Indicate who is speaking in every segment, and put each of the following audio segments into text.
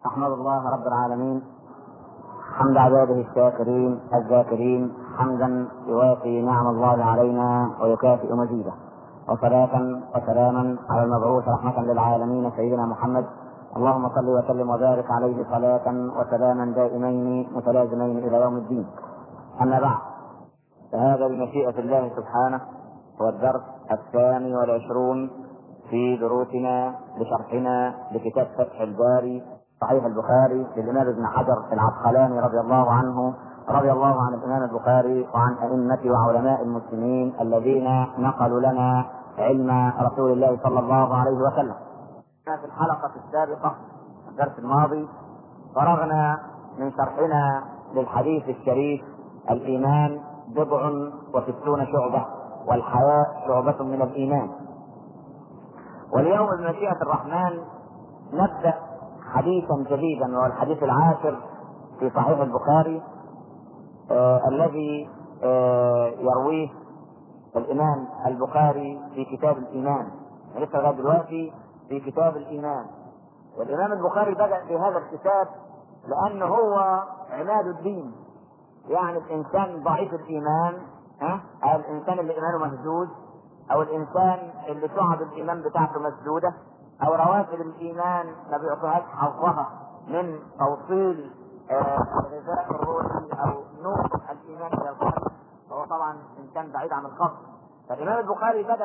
Speaker 1: أحمد الله رب العالمين حمد عباده الشاكرين الذاكرين حمدا يوافي نعم الله علينا ويكافئ مزيده وصلاة وسلاما على المبعوث رحمة للعالمين سيدنا محمد اللهم صل وسلم وبارك عليه صلاة وسلاما دائمين متلازمين إلى يوم الدين أما بعد فهذا بمشيئة الله سبحانه هو الدرس الثاني والعشرون في دروسنا لشرحنا لكتاب فتح الباري صحيح البخاري للإمام ابن حجر العسقلاني رضي الله عنه رضي الله عن الإمام البخاري وعن أئمة وعلماء المسلمين الذين نقلوا لنا علم رسول الله صلى الله عليه وسلم. في الحلقة السابقة الدرس الماضي فرغنا من شرحنا للحديث الشريف الإيمان بضع وستون شعبة والحياء شعبة من الإيمان. واليوم بمشيئة الرحمن نبدأ حديثا جديدا وهو الحديث العاشر في صحيح البخاري آه الذي آه يرويه الامام البخاري في كتاب الايمان لسه لغايه دلوقتي في كتاب الايمان والامام البخاري بدا في هذا الكتاب لانه هو عماد الدين يعني الانسان ضعيف الايمان ها او الانسان اللي ايمانه مهزوز او الانسان اللي شعب الايمان بتاعته مسدوده او روافد الايمان ما بيعطوهاش حظها من توصيل الغذاء الروحي او نور الايمان الى القلب فهو طبعا انسان بعيد عن الخط فالامام البخاري بدا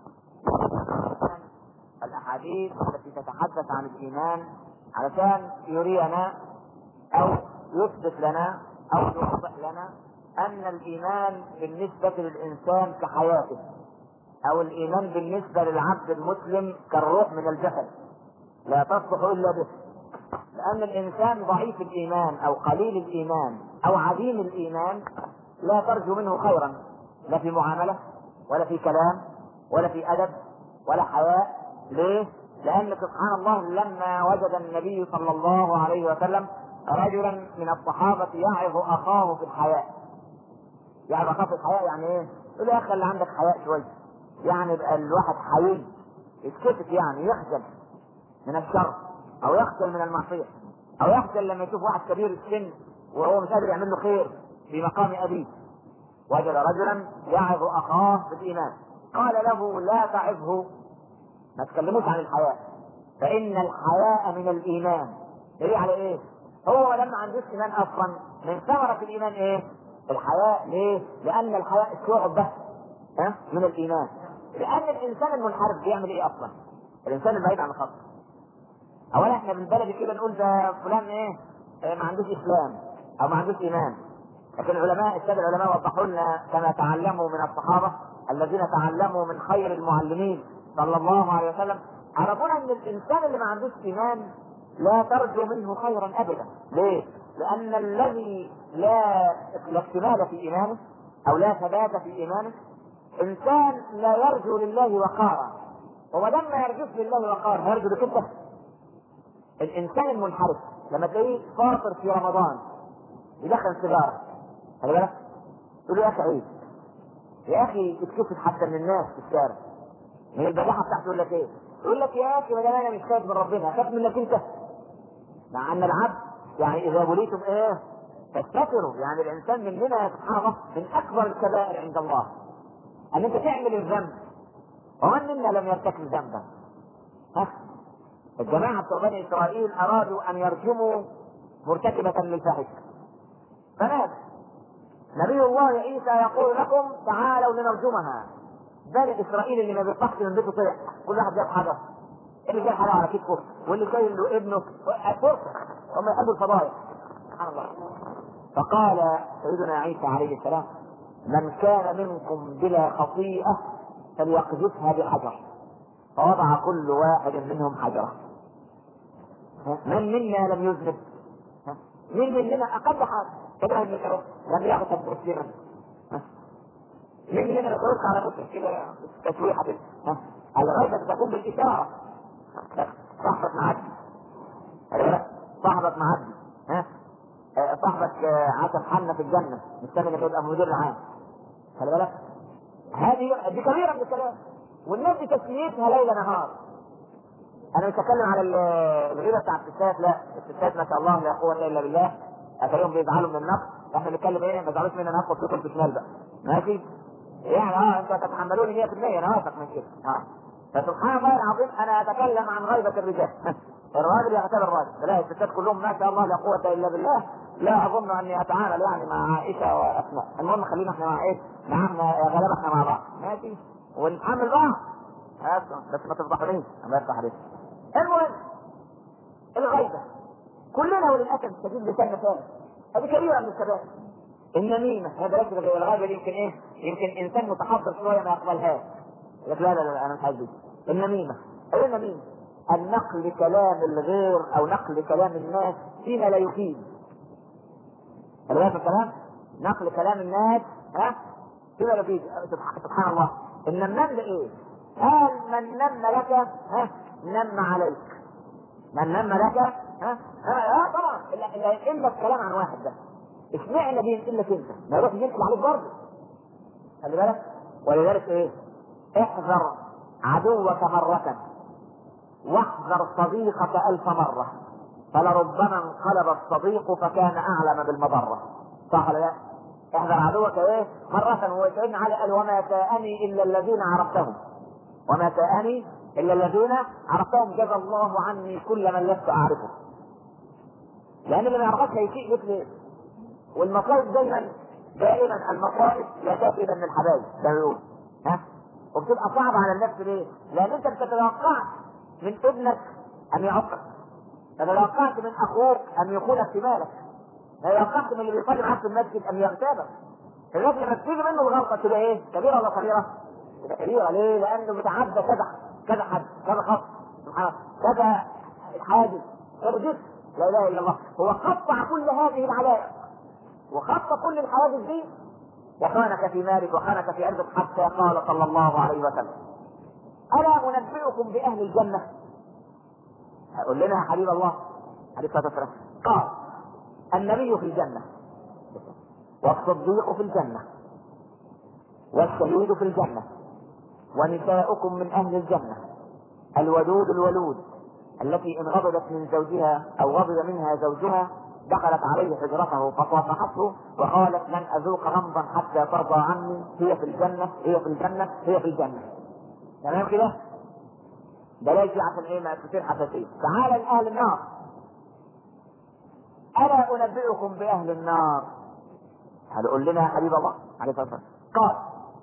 Speaker 1: الاحاديث التي تتحدث عن الايمان علشان يرينا او يثبت لنا او يوضح لنا ان الايمان بالنسبه للانسان كحياته او الايمان بالنسبه للعبد المسلم كالروح من الجسد لا تصلح الا به لان الانسان ضعيف الايمان او قليل الايمان او عديم الايمان لا ترجو منه خيرا لا في معامله ولا في كلام ولا في ادب ولا حياء ليه؟ لان سبحان الله لما وجد النبي صلى الله عليه وسلم رجلا من الصحابه يعظ اخاه في الحياء يعظ اخاه في الحياء يعني ايه؟ يقول يا اخي اللي عندك حياء شويه يعني يبقى الواحد حيي يتكتف يعني يخجل من الشر او يخجل من المعصيه او يخجل لما يشوف واحد كبير السن وهو مش قادر يعمل له خير في مقام ابيه وجد رجلا يعظ اخاه بالايمان قال له لا تعظه ما تكلموش عن الحياء فان الحياء من الايمان دليل على ايه؟ هو لما عندوش ايمان اصلا من ثمره الايمان ايه؟ الحياء ليه؟ لان الحياء شعبه ها من الايمان لان الانسان المنحرف بيعمل ايه اصلا؟ الانسان البعيد عن الخط. اولا احنا بالبلدي كده نقول ده فلان ايه؟ اه ما عندوش اسلام او ما عندوش ايمان. لكن العلماء الساده العلماء وضحوا لنا كما تعلموا من الصحابه الذين تعلموا من خير المعلمين صلى الله عليه وسلم عرفونا ان الانسان اللي ما عندوش ايمان لا ترجو منه خيرا ابدا. ليه؟ لان الذي لا لا اكتمال في ايمانه او لا ثبات في ايمانه انسان لا يرجو لله وقارا وما دام ما يرجوش لله وقارا هيرجو لك انت الانسان المنحرف لما تلاقيه فاطر في رمضان يدخن سيجاره خلي بالك تقول له يا اخي عيد يا اخي اتكسف حتى من الناس في الشارع من البجاحه بتاعته يقول لك ايه؟ يقول لك يا اخي ما دام انا مش خايف من ربنا خايف منك انت مع ان العبد يعني اذا بليتم ايه؟ فاستغفروا يعني الانسان مننا سبحان الله من اكبر الكبائر عند الله ان انت تعمل الذنب ومن منا لم يرتكب ذنبا ها الجماعة بتوع بني إسرائيل أرادوا أن يرجموا مرتكبة للفاحشة فماذا؟ نبي الله عيسى يقول لكم تعالوا لنرجمها بني إسرائيل اللي ما بيطلعش من بيته طلع كل واحد جاب حاجة اللي جاب حاجة على كتفه واللي جاي له ابنه فرصة هم يحبوا الفضائح سبحان الله فقال سيدنا عيسى عليه السلام من كان منكم بلا خطيئة فليقذفها بحجر فوضع كل واحد منهم حجرة من منا لم يذنب مين مننا أقل حاجة كده لم يغتب مسلما مين مننا يخرج على مسلم كده تسويحة الغيبة تكون بالإشارة صاحبك معدي صاحبك معدي ها صاحبك عسل حنة في الجنة مستني انك تبقى مدير عام خلي بالك هذه دي كبيرة من الكلام والناس دي تسميتها ليل نهار انا مش هتكلم على ال- الغيبه بتاع الستات لا الستات ما شاء الله لا قوه الا بالله اتلاقيهم بيزعلوا من النقص احنا بنتكلم ايه ما تزعلوش مني انا هاخد فيكم في شمال بقى ماشي يعني اه انتوا تتحملوني 100% انا واثق من كده اه فسبحان الله العظيم انا اتكلم عن غيبه الرجال الراجل يعتبر الراجل لا الستات كلهم ما شاء الله لا قوه الا بالله لا اظن اني اتعامل يعني مع عائشه واسماء المهم خلينا احنا مع ايه نعم غالبا احنا مع بعض ماشي ونتحمل بعض بس بس ما تفضحنيش الله يفتح عليك المهم الغيبه كلنا وللاسف الشديد لسان ثاني هذه كبيره من الشباب النميمه هذا ليس الغيبه دي يمكن ايه؟ يمكن انسان متحضر شويه ما يقبلهاش يقول لك لا لا لا انا مش عايز دي. النميمه ايه النميمه؟ النقل كلام الغير او نقل كلام الناس فيما لا يفيد خلي بالك من الكلام نقل كلام الناس ها فيما لا يفيد سبحان- سبحان الله ان النمل ايه؟ قال من نم لك ها نم عليك من نم لك ها ها اه طبعا اللي اللي هينقل لك كلام عن واحد ده اشمعنى بينقل لك انت؟ ما يروح ينقل عليك برضه خلي بالك ولذلك ايه؟ احذر عدوك مرة واحذر صديقك ألف مرة فلربما انقلب الصديق فكان أعلم بالمضرة صح ولا لا؟ احذر عدوك ايه؟ مرة هو سيدنا علي قال وما ساءني إلا الذين عرفتهم وما ساءني إلا الذين عرفتهم جزى الله عني كل من لست أعرفه لأن اللي ما يعرفكش هيسيء لك ليه؟ والمصائب دايما دائما المصائب لا تأتي إلا من الحبايب زي ما بيقول ها وبتبقى صعبة على النفس ليه؟ لأن أنت بتتوقع من ابنك أن يعقك تتوقعت من أخوك أن يخونك في مالك توقعت من اللي بيصلي معاك في المسجد أن يغتابك الناس لما تيجي منه الغلطة تبقى إيه؟ كبيرة ولا صغيرة؟ تبقى كبيرة ليه؟ لأنه متعدى كذا كذا حد كذا خط سبحان الله كذا حادث كذا جسم لا إله إلا الله هو قطع كل هذه العلائق وخط كل الحوادث دي وخانك في مالك وخانك في عرضك حتى قال صلى الله عليه وسلم ألا أنبئكم بأهل الجنة قل لنا يا حبيب الله عليه الصلاة والسلام قال النبي في الجنة والصديق في الجنة والشهيد في الجنة ونساؤكم من أهل الجنة الودود الولود التي إن غضبت من زوجها أو غضب منها زوجها دخلت عليه حجرته فصافحته وقالت لن أذوق غمضا حتى ترضى عني هي في الجنة هي في الجنة هي في الجنة تمام كده؟ بلاش عشان ايه ما تصير حساسية تعال لأهل النار ألا أنبئكم بأهل النار هل قل لنا يا حبيب الله عليه الصلاة والسلام قال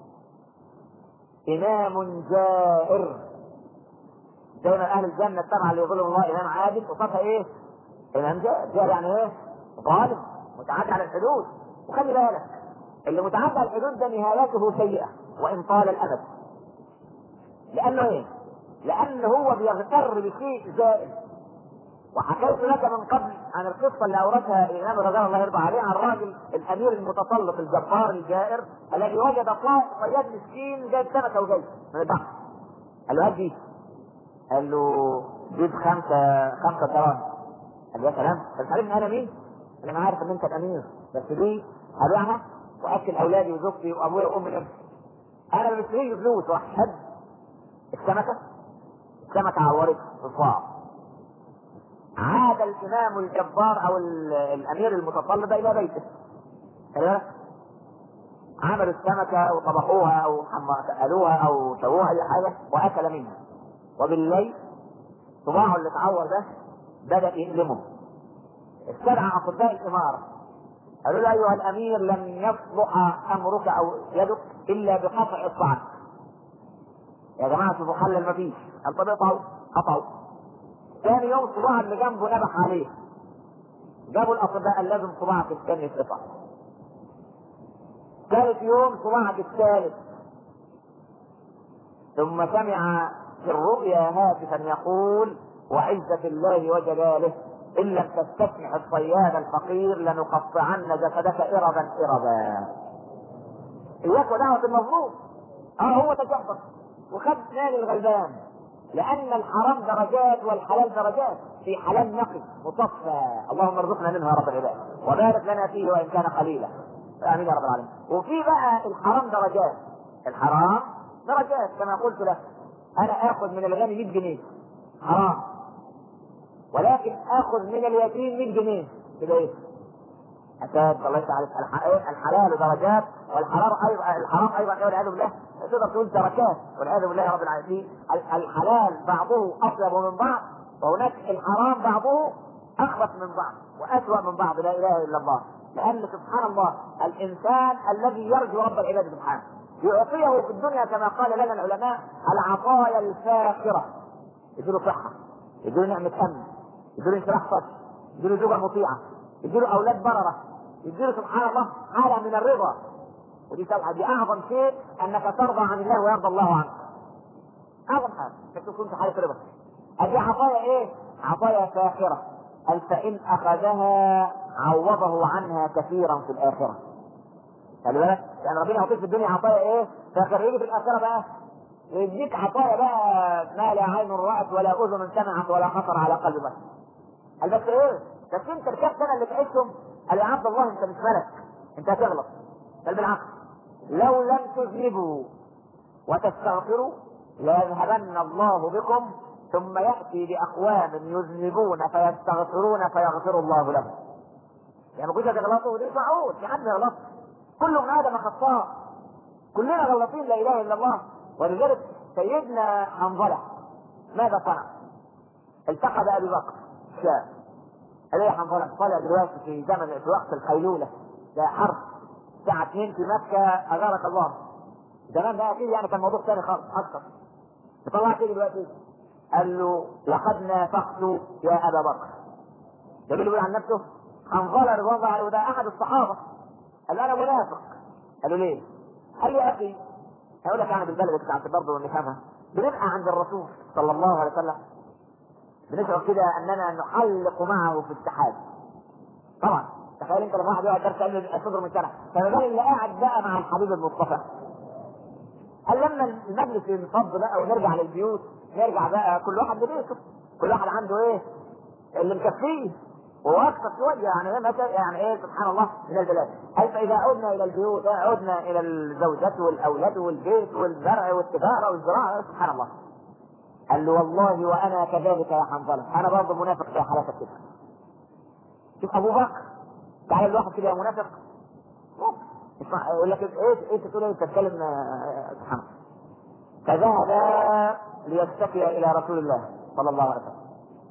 Speaker 1: إمام جائر دايما أهل الجنة السبعة اللي يقولوا الله إمام عادل وصفها إيه؟ إمام جائر جائر يعني إيه؟ ظالم متعدى على الحدود وخلي بالك اللي متعدى على الحدود ده نهايته سيئة وإن طال الأبد لأنه إيه؟ لأنه هو بيغتر بشيء زائد وحكيت لك من قبل عن القصة اللي أوردها الإمام الرجاء الله يرضى عليه عن الراجل الأمير المتسلط الجبار الجائر الذي وجد صياد مسكين جايب سمكة وجاي من البحر قال له هات دي قال له جيب خمسة خمسة دراهم قال له يا سلام انت مش عارف انا مين؟ انا عارف ان انت الامير بس دي هبيعها واكل اولادي وزوجتي وابويا وامي انا ما بشتريش فلوس واحد السمكة السمكة عورت الصاع عاد الامام الجبار او ال- الامير المتسلط الى بيته خلي بالك؟ عملوا السمكة وطبخوها او حم- قالوها او سووها اي حاجة واكل منها وبالليل صباعه اللي اتعور ده بدأ يألمه استدعى اطباء الامارة قالوا له ايها الامير لن يصلح امرك او يدك الا بقطع الطعام يا جماعة شوفوا حل مفيش الطبيب قطعوا قطعوا ثاني يوم صباع اللي جنبه نبح عليه جابوا الاطباء قال لازم صباعك الثاني يتقطع ثالث يوم صباعك الثالث ثم سمع في الرؤيا هاتفا يقول وعزة الله وجلاله إن لم تستسمع الصياد الفقير لنقطعن جسدك إربا إربا إياك ودعوة المظلوم اه هو تجبر وخد مال الغلبان لأن الحرام درجات والحلال درجات في حلال نقي مصفى اللهم ارزقنا منه يا رب العباد وبارك لنا فيه وإن كان قليلا آمين يا رب العالمين وفي بقى الحرام درجات الحرام درجات كما قلت لك أنا آخذ من الغني 100 جنيه حرام ولكن اخذ من اليتيم 100 جنيه كده ايه؟ أكاد الله تعالى الحلال درجات والحرام ايضا الحرام ايضا والعياذ بالله تقدر تقول دركات والعياذ بالله رب العالمين الحلال بعضه اطيب من بعض وهناك الحرام بعضه اخبث من بعض واسوأ من بعض لا اله الا الله لان سبحان الله الانسان الذي يرجو رب العباد سبحانه يعطيه في الدنيا كما قال لنا العلماء العطايا الفاخره يديله صحه يديله نعمه امن يديله انشراح صدر يديله زوجه مطيعه يديله اولاد برره يديله سبحان الله حاله من الرضا ودي سبحة دي اعظم شيء انك ترضى عن الله ويرضى الله عنك اعظم حاجه انك تكون في حاله رضا ادي عطايا ايه؟ عطايا فاخره قال فان اخذها عوضه عنها كثيرا في الاخره خلي بالك يعني ربنا يعطيك في الدنيا عطايا ايه؟ فاخر يجي في الاخره بقى يديك عطايا بقى ما لا عين رأت ولا اذن سمعت ولا خطر على قلب بشر قال بس ايه؟ بس انت الكام سنه اللي تعيشهم قال يا عبد الله انت مش ملك انت هتغلط بل بالعكس لو لم تذنبوا وتستغفروا ليذهبن الله بكم ثم ياتي باقوام يذنبون فيستغفرون فيغفر الله لهم. يعني ما كنتش هتغلطوا ودي معقول في حد يغلط كل ابن ادم خطاء كلنا غلطين لا اله الا الله ولذلك سيدنا حنظله ماذا صنع؟ التقى بابي بكر شاب قال يا حنظله طالع دلوقتي في زمن في وقت القيلوله ده حرب الساعه 2 في مكه اجارك الله زمان بقى اكيد يعني كان موضوع ثاني خالص اكثر طلع كده دلوقتي قال له لقد نافقت يا ابا بكر ده بيقول عن نفسه حنظله رضوان الله عليه وده احد الصحابه قال له انا منافق قال له ليه؟ قال له يا اخي هقول لك يعني بالبلد بتاعت برضه ونفهمها بنبقى عند الرسول صلى الله عليه وسلم بنشعر كده اننا نحلق معه في السحاب طبعا تخيل انت لما واحد يقعد درس علم صدر من سنه فما بالك اللي قاعد بقى مع الحبيب المصطفى قال لما المجلس ينفض بقى ونرجع للبيوت نرجع بقى كل واحد ببيته كل واحد عنده ايه اللي مكفيه واكثر شويه يعني مثلا يعني ايه سبحان الله من البلاد قال فاذا عدنا الى البيوت عدنا الى الزوجات والاولاد والبيت والزرع والتجاره والزراعه سبحان الله قال له والله وانا كذلك يا حنظله انا برضه منافق في حالتك كده شوف ابو بكر تعالى الواحد كده يا منافق اسمع يقول لك ايه ايه تقول ايه تتكلم سبحان الله فذهب ليشتكي الى رسول الله صلى الله عليه وسلم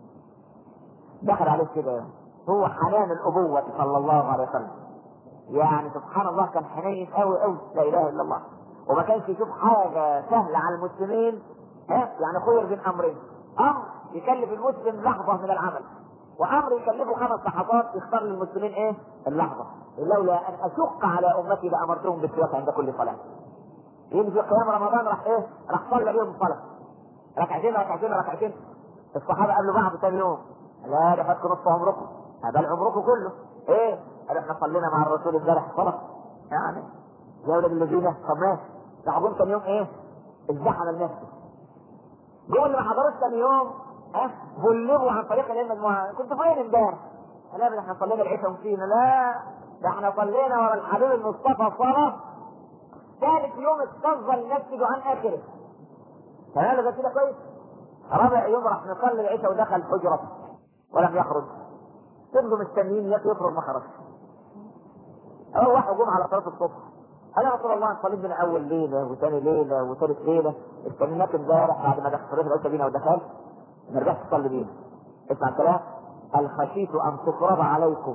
Speaker 1: دخل عليه كده هو حنان الابوه صلى الله عليه وسلم يعني سبحان الله كان حنين قوي قوي لا اله الا الله وما كانش يشوف حاجه سهله على المسلمين ها يعني خير بين امرين امر يكلف المسلم لحظه من العمل وامر يكلفه خمس لحظات يختار للمسلمين ايه اللحظه لولا ان اشق على امتي لامرتهم بالسواك عند كل صلاه يجي في قيام رمضان راح ايه راح صلى بيهم الصلاه ركعتين ركعتين ركعتين الصحابه قبل بعض ثاني يوم لا ده فاتكم نصف عمركم بل عمركم كله ايه قال احنا صلينا مع الرسول امبارح صلاه يعني يا ولد الذين طب ماشي تعبون ثاني يوم ايه ازدحم الناس دول اللي ما حضروش ثاني يوم ها بلغوا عن طريق الائمه المجموعه كنت فين امبارح؟ لا ده احنا صلينا العشاء ومشينا لا ده احنا صلينا ورا الحبيب المصطفى صلاه ثالث يوم اكتظ المسجد عن اخره تمام ده كده كويس رابع يوم راح نصلي العشاء ودخل حجرته ولم يخرج فضلوا مستنيين يخرج ما خرجش اول واحد جم على صلاه الصبح قال يا رسول الله صليت من اول ليله وثاني ليله وثالث ليله استنيناك امبارح بعد ما دخلت صليت العشاء بينا ودخلت ما رجعتش تصلي بينا اسمع الكلام قال خشيت ان تفرض عليكم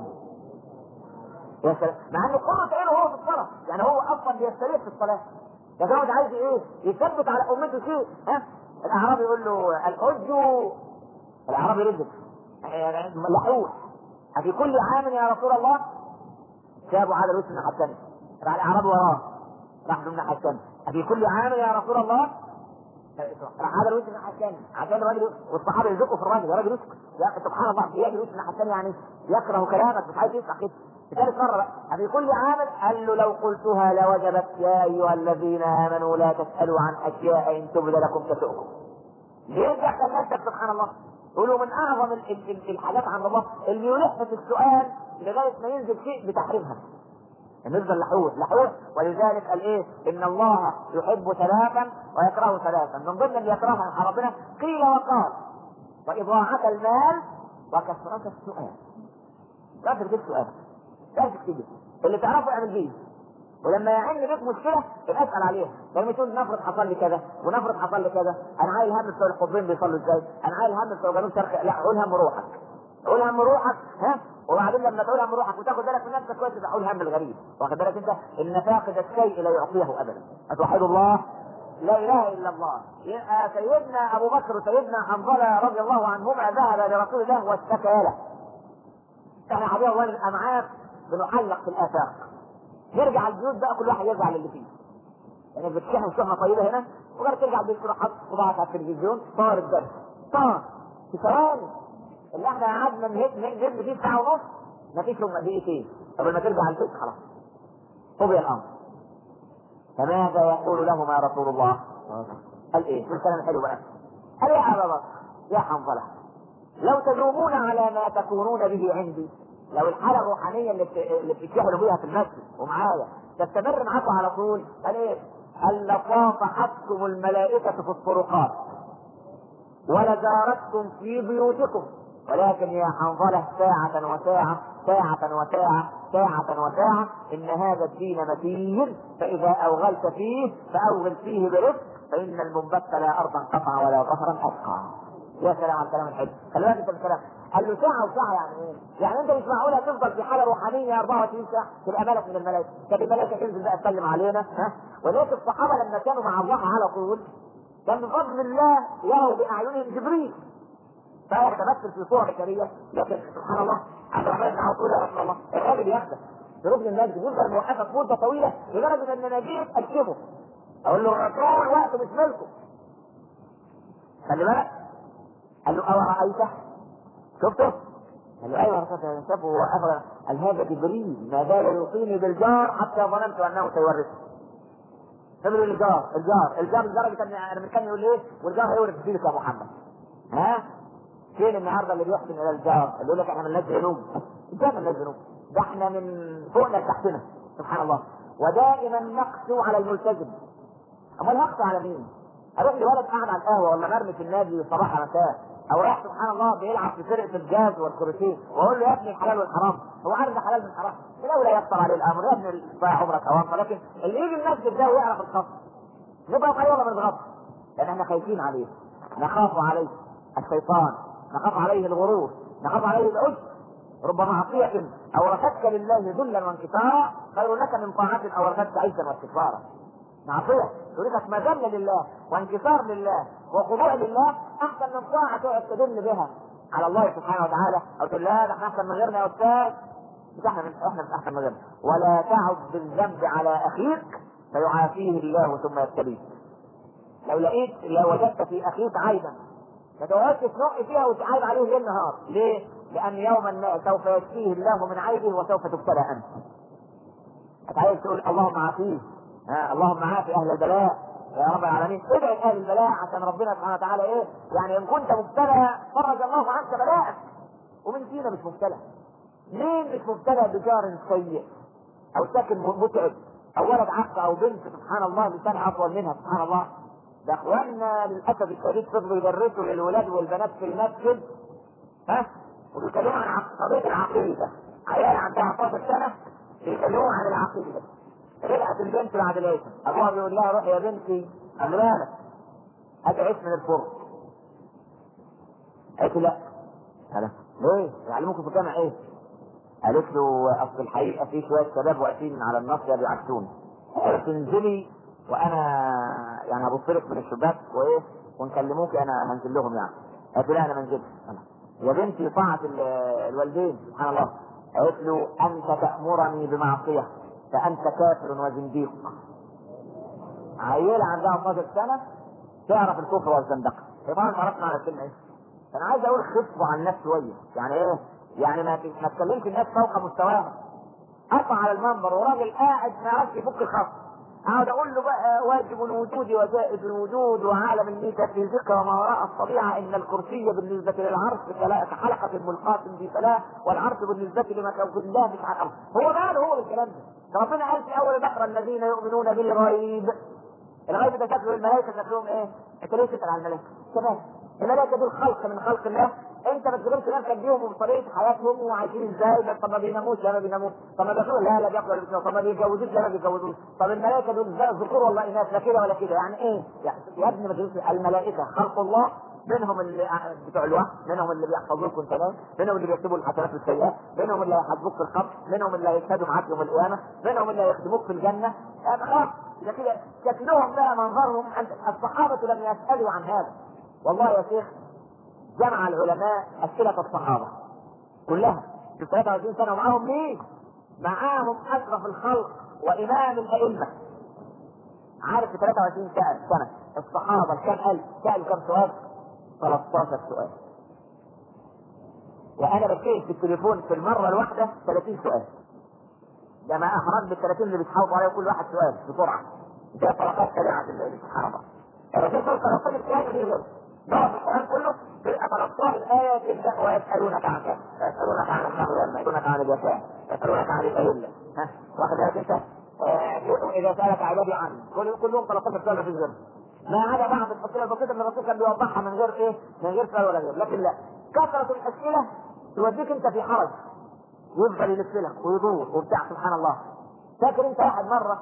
Speaker 1: يا سلام مع انه قرة عينه هو في الصلاه يعني هو اصلا بيستريح في الصلاه يا جماعه عايز ايه؟ يثبت على امته شيء ها؟ الاعرابي يقول له الحج الاعرابي رزق لحوح في كل عام يا رسول الله شاب على الوجه الناحيه الثانيه راح الاعرابي وراه راح من الناحيه الثانيه في كل عام يا رسول الله راح هذا الوجه الناحيه الثانيه عشان الراجل والصحابه يزقوا في الراجل يا راجل اسكت يا سبحان الله بيجي الوجه الناحيه الثانيه يعني يكره كلامك مش عايز يسمع كده ثالث مرة بقى في كل عام قال له لو قلتها لوجبت يا أيها الذين آمنوا لا تسألوا عن أشياء إن تبد لكم تسؤكم. يرجع كلمتك سبحان الله يقولوا من أعظم ال- ال- ال- الحاجات عند الله اللي يلح في السؤال لغاية ما ينزل شيء بتحريمها. نفضل لحوح لحوح ولذلك قال ايه ان الله يحب ثلاثا ويكره ثلاثا من ضمن اللي يكرهها ربنا قيل وقال واضاعه المال وكثره السؤال لا تجيب سؤال لا تكتبه اللي تعرفه اعمل بيه ولما يعن بيك مشكله يبقى اسال عليها لما تقول نفرض حصل لي كذا ونفرض حصل لي كذا انا عايل هم بتوع القطبين بيصلوا ازاي انا عايل هم بتوع جنوب شرق لا قول هم روحك قول هم روحك ها وبعدين لما تقول هم روحك وتاخد بالك من نفسك كويس تقول هم الغريب واخد بالك انت ان فاقد الشيء لا يعطيه ابدا اتوحد الله لا اله الا الله يبقى سيدنا ابو بكر وسيدنا حنظله رضي الله عنهما ذهب لرسول الله واشتكى له احنا حبيب الله نبقى معاك بنحلق في الافاق نرجع البيوت بقى كل واحد يرجع للي فيه يعني بتشحن شحنه طيبه هنا وبعد ترجع البيت تروح حط صباعك على التلفزيون طار الدرس طار في ثواني اللي احنا قعدنا نهد فيه ساعه ونص مفيش لهم دقيقتين قبل ما ترجع البيت خلاص قضي الامر فماذا يقول لهما رسول الله؟ قال ايه؟ الكلام الحلو بقى قال يا ابا بكر يا حنظله لو تدومون على ما تكونون به عندي لو الحاله الروحانيه اللي بت... اللي بتتشهروا بيها في المسجد ومعايا تستمر معاكم على طول قال ايه؟ قال لصافحتكم الملائكه في الطرقات ولزارتكم في بيوتكم ولكن يا حنظله ساعة وساعة ساعة وساعة ساعة وساعة إن هذا الدين متين فإذا أوغلت فيه فأوغل فيه برفق فإن المنبت لا أرضا قطع ولا ظهرا أبقى يا سلام على الكلام الحلو خلي بالك انت الكلام قال له ساعة وساعة يعني ايه؟ يعني انت مش معقولة تفضل في حالة روحانية 24 ساعة تبقى ملك من الملائكة، كانت الملائكة تنزل بقى تسلم علينا ها؟ ولذلك الصحابة لما كانوا مع الله على طول كان بفضل الله يروا بأعينهم جبريل فهو يتمثل في صور بشرية لكن سبحان الله عبد الرحمن بن عوف يا رسول الله الراجل يخدم في ركن المسجد يفضل موقفك مدة طويلة لدرجة ان انا جيت اكتبه اقول له طول الوقت مش ملكه خلي بالك قال له أو رأيته شفته؟ قال له أيوه رأيته شافه وأخذ قال هذا جبريل ما زال يوصيني بالجار حتى ظننت أنه سيورثه فبيقول الجار الجار الجار لدرجة أن أنا كان يقول إيه والجار هيورث دينك يا محمد ها؟ فين النهارده اللي بيحسن إلى الجار اللي يقول لك إحنا مالناش ذنوب إزاي مالناش ذنوب؟ ده إحنا من فوقنا لتحتنا سبحان الله ودائما نقسو على الملتزم أمال هقسو على مين؟ اروح لولد قاعد على القهوه ولا مرمي في النادي صباح مساء او راح سبحان الله بيلعب في فرقه الجاز والكروسيه واقول له يا ابني الحلال والحرام هو عارف ده حلال من حرام الاولى يسطر عليه الامر يا ابني ضيع عمرك اوامر لكن اللي يجي المسجد ده ويعرف الخط نبقى عليه ولا من الغط لان احنا خايفين عليه نخاف عليه الشيطان نخاف عليه الغرور نخاف عليه العجب رب معصية أورثتك لله ذلا وانكسارا خير لك من طاعة أورثتك عيشا واستكبارا معصية تريدك مذلة لله وانكسار لله وخضوع لله احسن من طاعة تقعد تدل بها على الله سبحانه وتعالى او تقول لا ده احنا احسن من غيرنا يا استاذ مش احنا من احنا مش احسن من غيرنا ولا تعد بالذنب على اخيك فيعافيه الله ثم يبتليك لو لقيت لو وجدت في اخيك عيبا ما تقعدش تنقي فيها وتعايب عليه ليل نهار ليه؟ لان يوما ما سوف يكفيه الله من عيبه وسوف تبتلى انت هتعايز تقول اللهم عافيه ها اللهم عافي اهل البلاء يا رب العالمين ادعي اهل البلاء عشان ربنا سبحانه وتعالى ايه يعني ان كنت مبتلى فرج الله عنك بلاءك ومن فينا مش مبتلى مين مش مبتلى بجار سيء او ساكن متعب او ولد عق او بنت سبحان الله لسان اطول منها سبحان الله ده اخواننا للاسف الشديد فضلوا يدرسوا للولاد والبنات في المسجد ها وبيتكلموا عن قضيه العقيده عيال عندها 11 سنه بيتكلموا عن العقيده رجعت البنت بعد العشاء ابوها بيقول لها روحي يا بنتي قال بالك هات عيش من الفرن قالت له لا قال ليه؟ يعلموكم في الجامع ايه؟ قالت له اصل الحقيقه في شويه شباب واقفين على الناصيه بيعكسوني قالت انزلي وانا يعني ابص لك من الشباك وايه ونكلموك انا هنزل لهم يعني قالت له لا انا ما نزلتش يا بنتي طاعه الوالدين سبحان الله قالت له انت تامرني بمعصيه فانت كافر وزنديق عيلة عندها 12 سنة تعرف الكفر والزندقة طبعا عرفنا على الكلمة ايه انا عايز اقول خفوا عن الناس شوية يعني ايه يعني ما ما تكلمش الناس فوق مستواهم اطلع على المنبر وراجل قاعد ما يعرفش يفك الخط اقعد اقول له بقى واجب الوجود وزائد الوجود وعالم الميتافيزيقا وما وراء الطبيعه ان الكرسي بالنسبه للعرش كحلقه ملقاة في فلاه والعرش بالنسبه لما كوكب الله مش على الارض هو ماله هو بالكلام ده ربنا قال في اول البقره الذين يؤمنون بالغيب الغيب ده شكله الملائكه شكلهم ايه؟ انت ليه تسال على الملائكه؟ تمام الملائكه دول خلق من خلق الله انت ما تشغلش نفسك بيهم وبطريقه حياتهم وعايشين ازاي طب ما بيناموش لا ما بيناموش طب ما بياكلوا لا لا بياكلوا ولا بيشربوا طب ما بيتجوزوش لا ما بيتجوزوش طب الملائكه دول ذكور ولا اناث لا كده ولا كده يعني ايه؟ يعني يا ابني ما تشغلش الملائكه خلق الله منهم اللي بتوع الوحي منهم اللي بيحفظوا لكم كلام منهم اللي بيكتبوا الحسنات والسيئات منهم اللي هيحاسبوك في القبر منهم اللي هيشهدوا معاك يوم القيامه منهم اللي هيخدموك في الجنه يعني خلاص ده كده شكلهم بقى منظرهم الصحابه لم يسالوا عن هذا والله يا شيخ جمع العلماء اسئله الصحابه كلها في 23 سنه ومعاهم مين؟ معاهم اشرف الخلق وامام الائمه عارف في 23 سنه الصحابه كم ألف سالوا كم سؤال؟ 13 سؤال وانا بتكلم في التليفون في المره الواحده 30 سؤال ده ما احرج بال 30 اللي بيتحاولوا عليه كل واحد سؤال بسرعه ده طلقات سريعه الصحابه الرسول صلى الله عليه وسلم كان يقول ضرب القران كله في 13 ايه تبدا ويسالونك عن كذا يسالونك عن الخمر يسالونك عن اليتامى يسالونك عن الاهله ها واخد بالك انت اذا سالك عبادي عني كل كلهم 13 سؤال في الجنه ما عدا بعض الاسئله البسيطه اللي الرسول كان بيوضحها من غير ايه؟ من غير سؤال ولا غير، لكن لا كثره الاسئله توديك انت في حرج يفضل يلف لك ويدور وبتاع سبحان الله فاكر انت واحد مره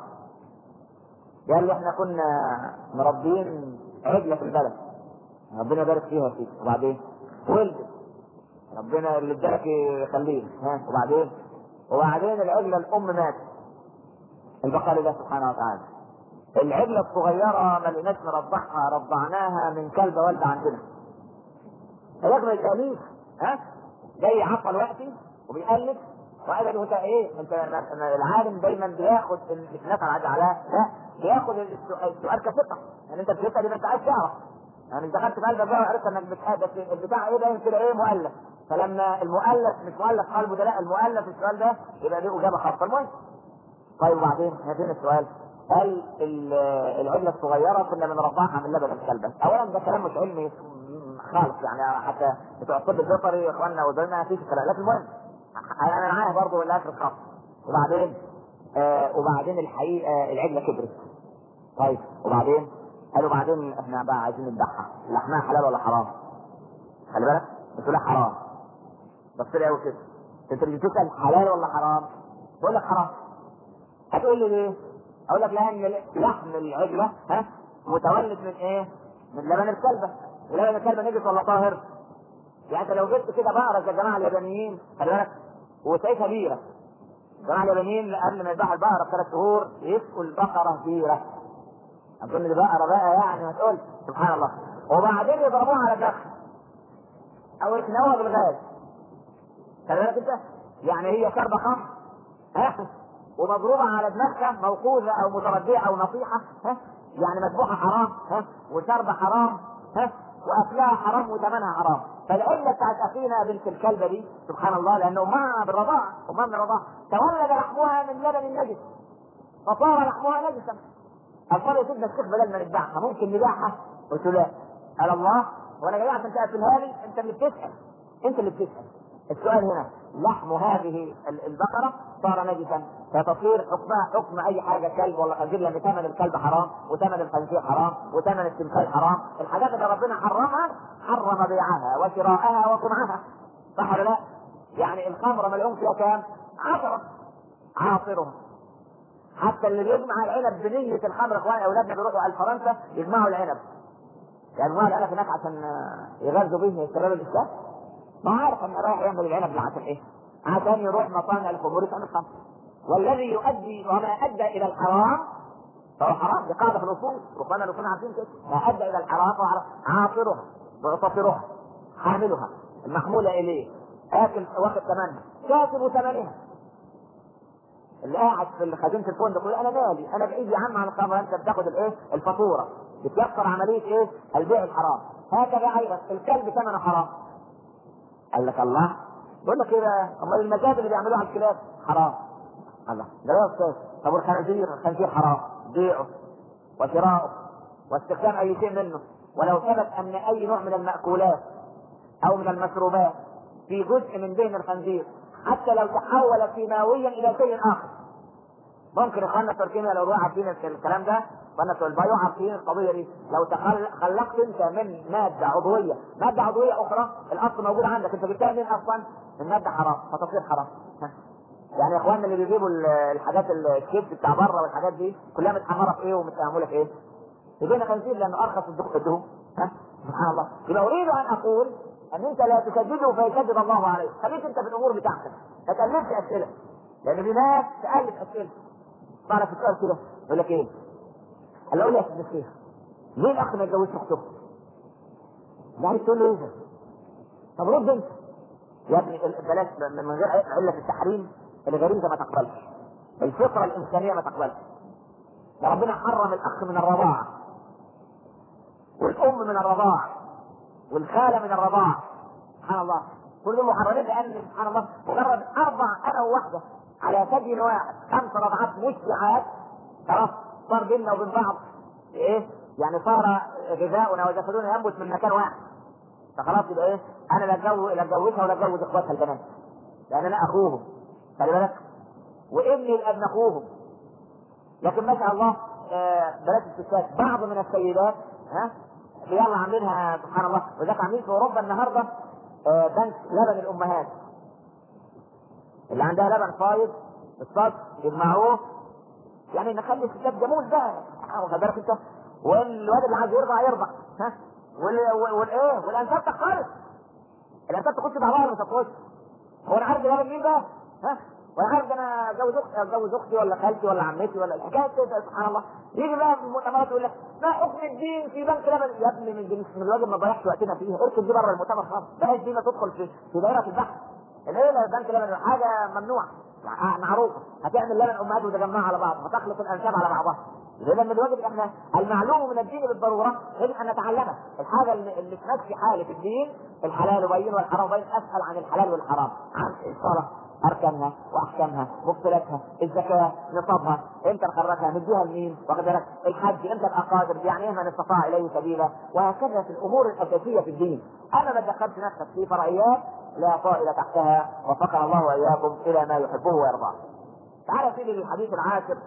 Speaker 1: قال لي احنا كنا مربيين عجله في البلد ربنا يبارك فيها فيك وبعدين ولدت ربنا اللي اداك يخليه ها وبعدين وبعدين العجله الام ماتت البقاء لله سبحانه وتعالى العجله الصغيره ما لقيناش نرضعها رضعناها من كلبه والده عندنا الراجل ما يسالنيش ها جاي عطل وقتي وبيقلب وقال له انت ايه انت العالم دايما بياخد مش نفع على لا بياخد السؤال كثقه يعني انت بتسال يبقى انت عايز تعرف يعني انت دخلت في قلبك بقى وعرفت انك بتحدث البتاع ايه باين كده ايه مؤلف فلما المؤلف مش مؤلف قلبه ده لا المؤلف السؤال ده يبقى ليه اجابه خاصه المهم طيب وبعدين فين السؤال؟ قال العجله الصغيره كنا بنرضعها من لبن الكلبه اولا ده كلام مش علمي خالص يعني حتى بتوع الطب البيطري اخواننا وزمايلنا ما فيش كلام لكن المهم انا معايا برضه والاخر خاص وبعدين آه وبعدين الحقيقه العجله كبرت طيب وبعدين قالوا بعدين احنا بقى عايزين نذبحها لحمها حلال ولا حرام؟ خلي بالك قلت له حرام بس لي قوي كده انت اللي بتسال حلال ولا حرام؟ بقول لك حرام هتقول لي ليه؟ اقول لك لان لحم العجله ها متولد من ايه؟ من لبن الكلبه ولبن الكلبه نجس ولا طاهر؟ يعني انت لو جبت كده بقره زي الجماعه اليابانيين خلي بالك وسايسها بيره الجماعه اليابانيين قبل ما يذبحوا البقره بثلاث شهور يسقوا البقره بيره اظن البقره بقى يعني ما تقول سبحان الله وبعدين يضربوها على دخل او يخنقوها بالغاز خلي بالك انت يعني هي شربة خمر ها ومضروبة على دماغها موقوذة أو متردية أو نصيحة ها يعني مذبوحة حرام ها وشربة حرام ها وأكلها حرام وثمنها حرام فالعلة بتاعت أخينا بنت الكلبة دي سبحان الله لأنه أمها بالرضاعة أمها من الرضاعة تولد لحمها من لبن النجس فصار لحمها نجسا قال يا سيدنا الشيخ بدل ما نذبحها ممكن نبيعها؟ قلت له لا قال الله وانا جاي عشان تقفلها لي انت اللي بتسال انت اللي بتسال السؤال هنا لحم هذه البقره صار نجسا فتصير حكمها حكم اي حاجه كلب ولا خنزير لان ثمن الكلب حرام وثمن الخنزير حرام وثمن التمثال حرام الحاجات اللي ربنا حرمها حرم بيعها وشراءها وصنعها صح ولا لا؟ يعني الخمره ملعون فيها كام؟ عشرة عاصرها حتى اللي بيجمع العنب بنية الخمر اخوان اولادنا بيروحوا على فرنسا يجمعوا العنب يعني يجمعوا العنب هناك عشان يغذوا به الشباب الاسلام ما عارف انه رايح يعمل العنب عشان ايه؟ عشان يروح مصانع الخمور يصنع الخمر والذي يؤدي وما ادى الى الحرام فهو حرام دي قاعده في الاصول ربما الاصول عارفين كده ما ادى الى الحرام فهو حرام عاصرها معتصرها حاملها المحموله اليه اكل واخد ثمنها كاتب ثمنها اللي قاعد في خزينه الفندق يقول انا مالي انا بعيد يا عم عن الخمر انت بتاخد الايه الفاتوره بتيسر عمليه ايه البيع الحرام هكذا ايضا الكلب ثمنه حرام قال لك الله بقول لك ايه بقى امال المزاد اللي بيعملوها على الكلاب حرام الله ده يا استاذ طب والخنزير الخنزير حرام بيعه وشراؤه واستخدام اي شيء منه ولو ثبت ان اي نوع من الماكولات او من المشروبات في جزء من دهن الخنزير حتى لو تحول كيماويا الى شيء اخر ممكن اخواننا التركيين لو عارفين الكلام ده اخواننا بتوع البايو عارفين القضيه دي لو تخل- خلقت انت من ماده عضويه ماده عضويه اخرى الاصل موجود عندك انت جبتها منين اصلا؟ من ماده حرام فتصير حرام ها. يعني اخواننا اللي بيجيبوا ال- الحاجات الشيبس بتاع بره والحاجات دي كلها متحمره في ايه ومتعمله في ايه؟ يدينا خنزير لانه ارخص الدخول الدهون ها سبحان الله يبقى اريد ان اقول ان انت لا تكذبه فيكذب الله عليك خليك انت في الامور بتاعتك ما تالفش اسئله لان في ناس تالف اسئله تعرف السؤال كده يقول لك ايه؟ قال له قول لي يا سيدي الشيخ ليه الاخ ما يتجوزش اخته؟ يعني تقول له ايه طب رد انت يا ابني ال- بلاش من من غير علة التحريم الغريزة ما تقبلش الفطرة الإنسانية ما تقبلش ده ربنا حرم الأخ من الرضاعة والأم من الرضاعة والخالة من الرضاعة سبحان الله كل دول محرمين لأن سبحان الله مجرد أربع أنا وواحدة على ثدي واحد خمس رضعات مشبعات خلاص صار بيننا وبين بعض إيه؟ يعني صار غذاؤنا وجسدنا ينبت من مكان واحد فخلاص يبقى ايه انا لا اتجوز لا اتجوزها ولا اتجوز اخواتها البنات لان انا اخوهم خلي بالك وابني الابن اخوهم لكن ما شاء الله آه، بنات الستات بعض من السيدات ها يلا عاملينها سبحان الله وذاك عاملين في اوروبا النهارده آه، بنك لبن الامهات اللي عندها لبن فايض الصدر يجمعوه يعني نخلي الستات جمول ده واخد بالك انت والواد اللي عايز يرضع يرضع ها وال- وال- والايه والانساب تختلف الانساب تخش مع بعض ولا ما تخش هو انا عارف ده مين بقى ها وانا عارف ده انا اتجوز اختي اتجوز اختي ولا خالتي ولا عمتي ولا الحكايه كده سبحان الله يجي بقى في المؤتمرات يقول لك ما حكم الدين في بنك لبن يا ابني من من الواجب ما تضيعش وقتنا فيه اركن دي بره المؤتمر خالص بلاش دي ما تدخل في في دائره البحث الايه بنك لبن حاجه ممنوعه معروفه هتعمل لبن امهات وتجمعها على بعض هتخلط الانساب على بعضها اذا من الواجب احنا المعلوم من الدين بالضروره يجب ان نتعلمه الحاجه اللي, اللي تمشي حالي في الدين الحلال بين والحرام بين اسال عن الحلال والحرام عن الصلاه اركانها واحكامها مبطلاتها الزكاه نصابها امتى نخرجها نديها لمين واخد بالك الحج امتى ابقى قادر يعني ايه من استطاع اليه سبيلا وهكذا في الامور الاساسيه في الدين انا ما دخلت نفسك في فرعيات لا طائل تحتها وفقنا الله واياكم الى ما يحبه ويرضاه تعال سيدي للحديث العاشر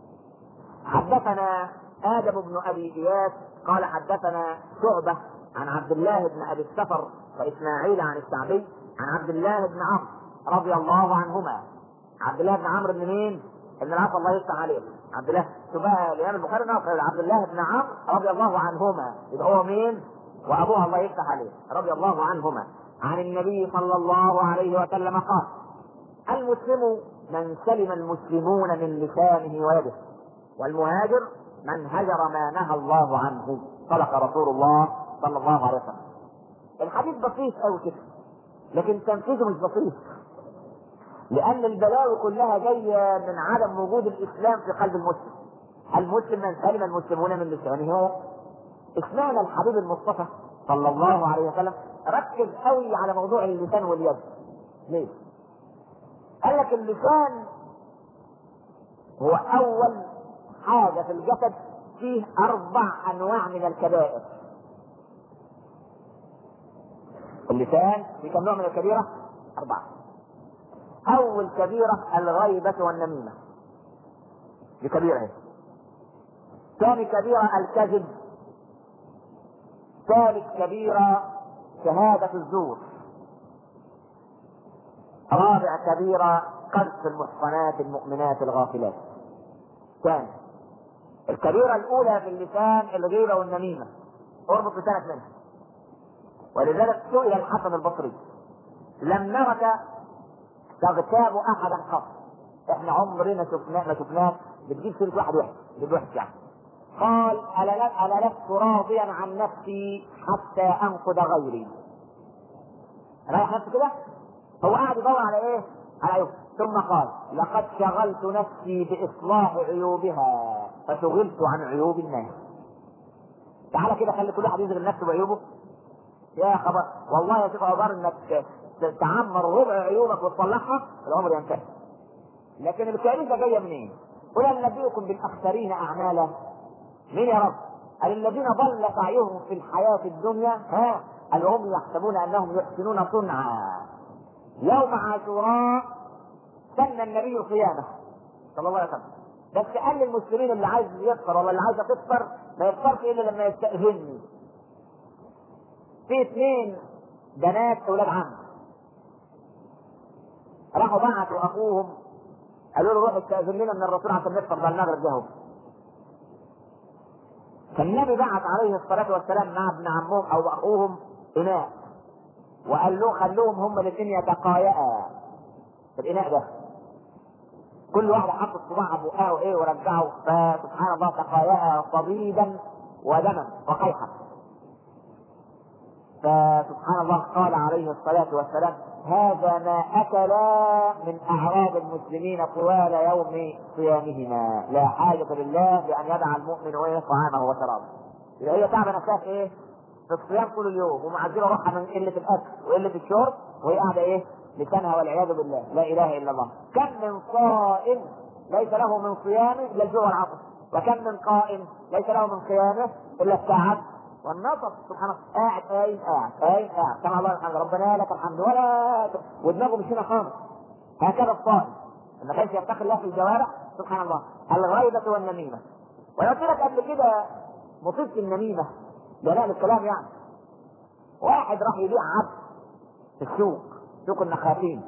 Speaker 1: حدثنا آدم بن أبي إياس قال حدثنا شعبة عن عبد الله بن أبي السفر وإسماعيل عن الشعبي عن عبد الله بن عمرو رضي الله عنهما عبد الله بن عمرو بن مين؟ ابن العاص الله يفتح عليه عبد الله شبه الإمام البخاري نقل عبد الله بن عمرو رضي الله عنهما يبقى هو مين؟ وأبوه الله يفتح عليه رضي الله عنهما عن النبي صلى الله عليه وسلم قال المسلم من سلم المسلمون من لسانه ويده والمهاجر من هجر ما نهى الله عنه صدق رسول الله صلى الله عليه وسلم الحديث بسيط قوي كده لكن تنفيذه مش بسيط لان البلاوي كلها جايه من عدم وجود الاسلام في قلب المسلم المسلم من سلم المسلمون من لسانه هو اشمعنى الحبيب المصطفى صلى الله عليه وسلم ركز قوي على موضوع اللسان واليد ليه؟ قال لك اللسان هو اول حاجه في الجسد فيه اربع انواع من الكبائر اللسان في كم نوع من الكبيره اربعه اول كبيره الغيبه والنميمه دي كبيره هي ثاني كبيره الكذب ثالث كبيره شهاده الزور رابع كبيرة قذف المحصنات المؤمنات الغافلات. ثاني الكبيرة الأولى في اللسان الغيبة والنميمة. اربط لسانك منها. ولذلك سئل الحسن البصري لم نرك تغتاب أحدا قط. احنا عمرنا شفناه ما شفناه بتجيب سيرة واحد واحد بتجيب واحد يعني. قال ألا ألا لست راضيا عن نفسي حتى أنقذ غيري. رايح نفسه كده؟ هو قاعد يدور على ايه؟ على عيوب ثم قال لقد شغلت نفسي باصلاح عيوبها فشغلت عن عيوب الناس تعالى كده خلي كل واحد يشغل نفسه بعيوبه يا خبر والله يا شيخ عمر انك تعمر ربع عيوبك وتصلحها العمر ينتهي لكن الكارثه جايه منين؟ قل هل نبئكم بالاخسرين اعمالا مين يا رب؟ قال الذين ضل سعيهم في الحياه الدنيا ها قال هم يحسبون انهم يحسنون صنعا يوم عاشوراء سن النبي صيامه صلى الله عليه وسلم بس قال للمسلمين اللي عايز يفطر ولا اللي عايزه تفطر ما يفطرش الا لما يستأذني في اثنين بنات اولاد عم راحوا بعتوا اخوهم قالوا له روح استأذن لنا من الرسول عشان نفطر ده المغرب جاهو فالنبي بعت عليه الصلاة والسلام مع ابن عمهم أو أخوهم إناء وقال له خلوهم هم الاثنين يتقايأ في الإناء ده كل واحد حط الصباع بقاه وايه ورجعه فسبحان الله تقايأ صديدا ودما وقيحا فسبحان الله قال عليه الصلاة والسلام هذا ما أكلا من أعراض المسلمين طوال يوم صيامهما لا حاجة لله بأن يدع المؤمن إيه طعامه وشرابه إذا هي تعب نفسها في إيه؟ في الصيام طول اليوم ومعذبة روحها من قلة الأكل وقلة الشرب وهي قاعدة إيه؟ لسانها والعياذ بالله لا إله إلا الله كم من صائم ليس له من صيامه إلا الجوع والعطش وكم من قائم ليس له من قيامه إلا التعب والنظر سبحان الله قاعد قايم قاعد قايم قاعد سمع الله الحمد ربنا لك الحمد ولا ودماغه مش هنا خالص هكذا الصائم لما كانش يتقي الله في الجوارح سبحان الله الغيبة والنميمة وانا قلت لك قبل كده مصيبة النميمة جلال الكلام يعني واحد راح يبيع عبد في السوق سوق النخاتين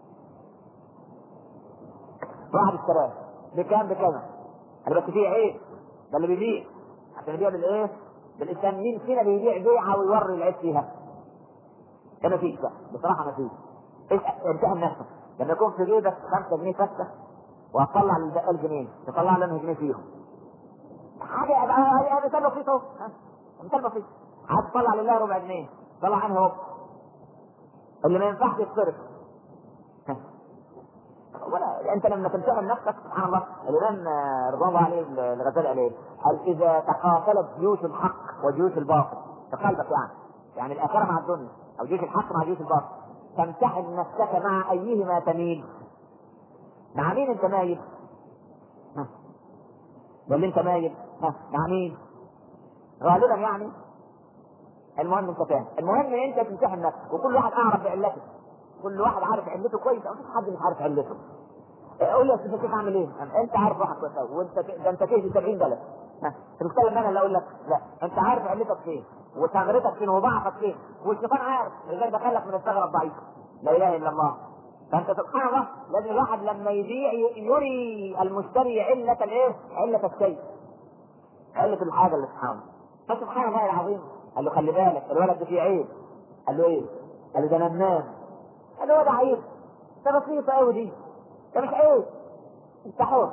Speaker 1: واحد اشتراه بكام بكذا انا بس فيه عيب ده اللي بيبيع عشان يبيع بالايه؟ بالإنسان مين فينا بيبيع بيعة ويوري العيب فيها؟ ده ما فيش بقى بصراحة ما فيش. ايش امتحن نفسك لما يكون في جيبك 5 جنيه فتة وهتطلع للبقال جنيه تطلع لنا جنيه فيهم. حاجة هذا مثال بسيط اهو مثال بسيط عايز تطلع لله ربع جنيه طلع عنه هو اللي ما ينفعش يتصرف ولا انت لما تمتحن نفسك سبحان الله الامام رضوان الله عليه الغزالي عليه قال اذا تقاتلت جيوش الحق وجيوش الباطل تقلبك يعني يعني الاخره مع الدنيا او جيوش الحق مع جيوش الباطل تمتحن نفسك مع ايهما تميل مع مين انت مايل؟ ها ولا انت مايل؟ ها مع مين؟ غالبا يعني المهم انت فاهم المهم ان انت تمتحن نفسك وكل واحد اعرف بعلته كل واحد عارف علته كويس او مفيش حد مش عارف علته قول لي يا استاذ كيف اعمل ايه؟ انت عارف روحك كويس قوي وانت ده انت فيه 70 بلد ها تتكلم انا اللي اقول لك لا انت عارف علتك فين وثغرتك فين وضعفك فين والشيطان عارف لذلك دخلك من الثغره الضعيفه لا اله الا الله فانت سبحان الله لازم الواحد لما يبيع يري المشتري عله الايه؟ عله الشيء علة الحاجة اللي تحاول فسبحان الله العظيم قال له خلي بالك الولد ده فيه عيب قال له ايه؟ قال له ده نمام قال له ده عيب ده بسيطة قوي دي ده مش عيب انت حر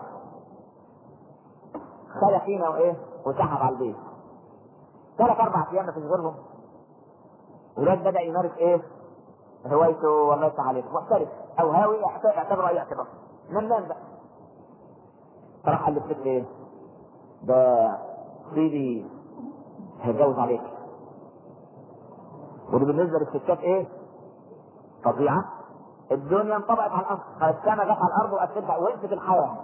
Speaker 1: خلى فينا وايه؟ وسحب على البيت ثلاث اربع ايام ما فيش غيرهم الولاد بدا يمارس ايه؟ هوايته والله يفتح عليك محترف او هاوي اعتبره اي اعتبار نمام بقى فراح قال للست ايه؟ ده سيدي هيتجوز عليك ودي بالنسبه للستات ايه؟ فظيعه الدنيا انطبقت على الارض فالسماء جت على الارض وقفلتها وقفت الحياه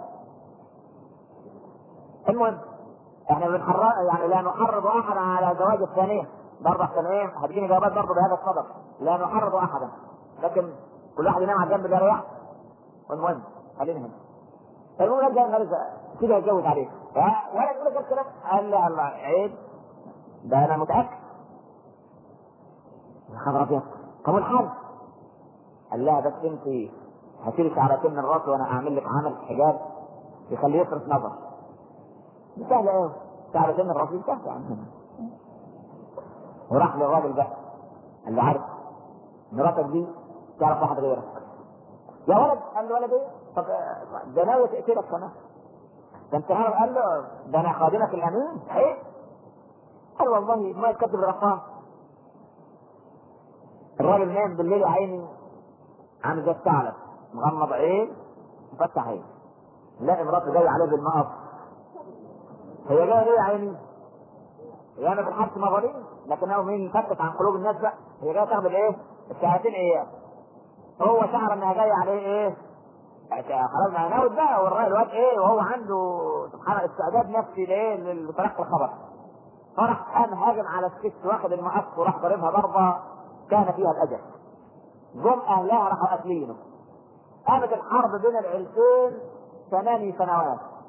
Speaker 1: المهم احنا بنحرر يعني لا نحرض احدا على زواج الثانيه برضه احسن ايه هتجيني جوابات برضه بهذا الصدد لا نحرض احدا لكن كل واحد ينام على الجنب ده يريح والمهم خلينا هنا المهم ده غريزه كده يتجوز عليك ولا تقول لك الكلام قال لا الله عيب ده انا متاكد يا خبر ابيض طب والحل قال لها بس انت هاتي شعرتين من راسي وانا اعمل لك عمل حجاب يخليه يصرف نظر سهلة ايه شعرتين من راسي سهلة يا عم وراح للراجل ده قال له عارف مراتك دي تعرف واحد غيرك يا ولد قال له ولد ايه طب ده ناوي تقتلك كمان ده انت عارف قال له ده انا خادمك الامين ايه قال والله ما يتكتب الرقم الراجل نام بالليل يا عيني عامل زي الثعلب مغمض عين مفتح عين لا مراته جايه عليه بالمقص هي جايه ليه يا عيني؟ هي انا بالحبس مظالم لكن هو مين يفتش عن قلوب الناس بقى هي جايه تاخد الايه؟ الساعتين ايام هو شعر انها جايه عليه ايه؟ خلاص ما ناوي بقى والراجل الواد ايه وهو عنده سبحان الله استعداد نفسي لايه لتلقي الخبر فراح قام هاجم على الست واخد المقص وراح ضاربها ضربه كان فيها الاجل جم اهلها راحوا قاتلينه قامت الحرب بين العيلتين ثماني سنوات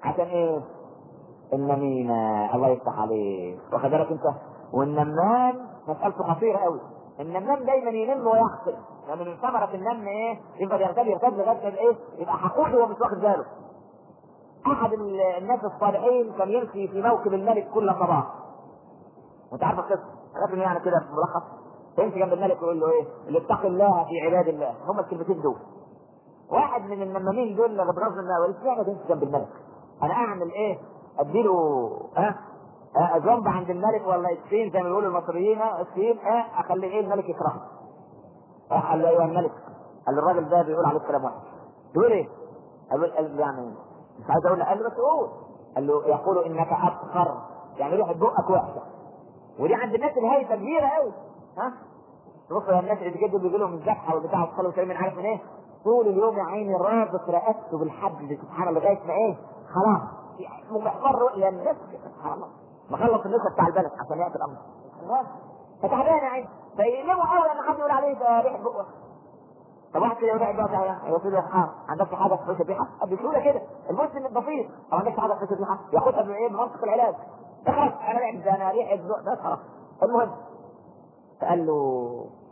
Speaker 1: عشان ايه؟ النميمة الله يفتح عليك واخد بالك انت والنمام مسألته خطيرة قوي النمام دايما ينم ويحقد لان من ثمرة النم ايه؟ يفضل يرتد يرتد لغاية ما ايه؟ يبقى حقود وهو مش واخد باله احد ال- الناس الصالحين كان يمشي في موكب الملك كل صباح وانت عارف القصه لكن يعني كده في ملخص يمشي جنب الملك ويقول له ايه اللي اتقي الله في عباد الله هم الكلمتين دول واحد من النمامين دول اللي بغض الله وقال اشمعنى تمشي جنب الملك انا اعمل ايه اديله ها أه؟ ذنب عند الملك ولا السين زي ما بيقولوا المصريين ها؟ السين اه اخلي ايه الملك يكرهه راح قال له ايوه الملك قال له الراجل ده بيقول عليك كلام وحش تقول ايه؟ قال له قال له يعني مش عايز اقول له قال له بس قول قال له يقول انك ابخر يعني ريحه بقك وحشه ودي عند الناس الهايفه كبيره قوي ها بص يا الناس اللي كده بيجي لهم الذبحه والبتاع والصلاه والسلام عارف من ايه؟ طول اليوم يا عيني رابط رقبته بالحبل سبحان الله لغايه ما ايه؟ خلاص محمر رؤيا الناس سبحان الله مخلص النسخه بتاع البلد عشان ياتي الامر خلاص فتعبان يا عيني فيقلبوا قوي لما حد يقول عليه ده ريحه بقه طب واحد كده يقول بقى تعالى يا سيدي اه عندك حاجه في الشبيحه بسهوله كده المسلم البسيط او عندك حاجه في الشبيحه ياخدها من ايه بمنطق العلاج اخرج انا ريحه ده انا ريحه بق ده خلاص المهم فقال له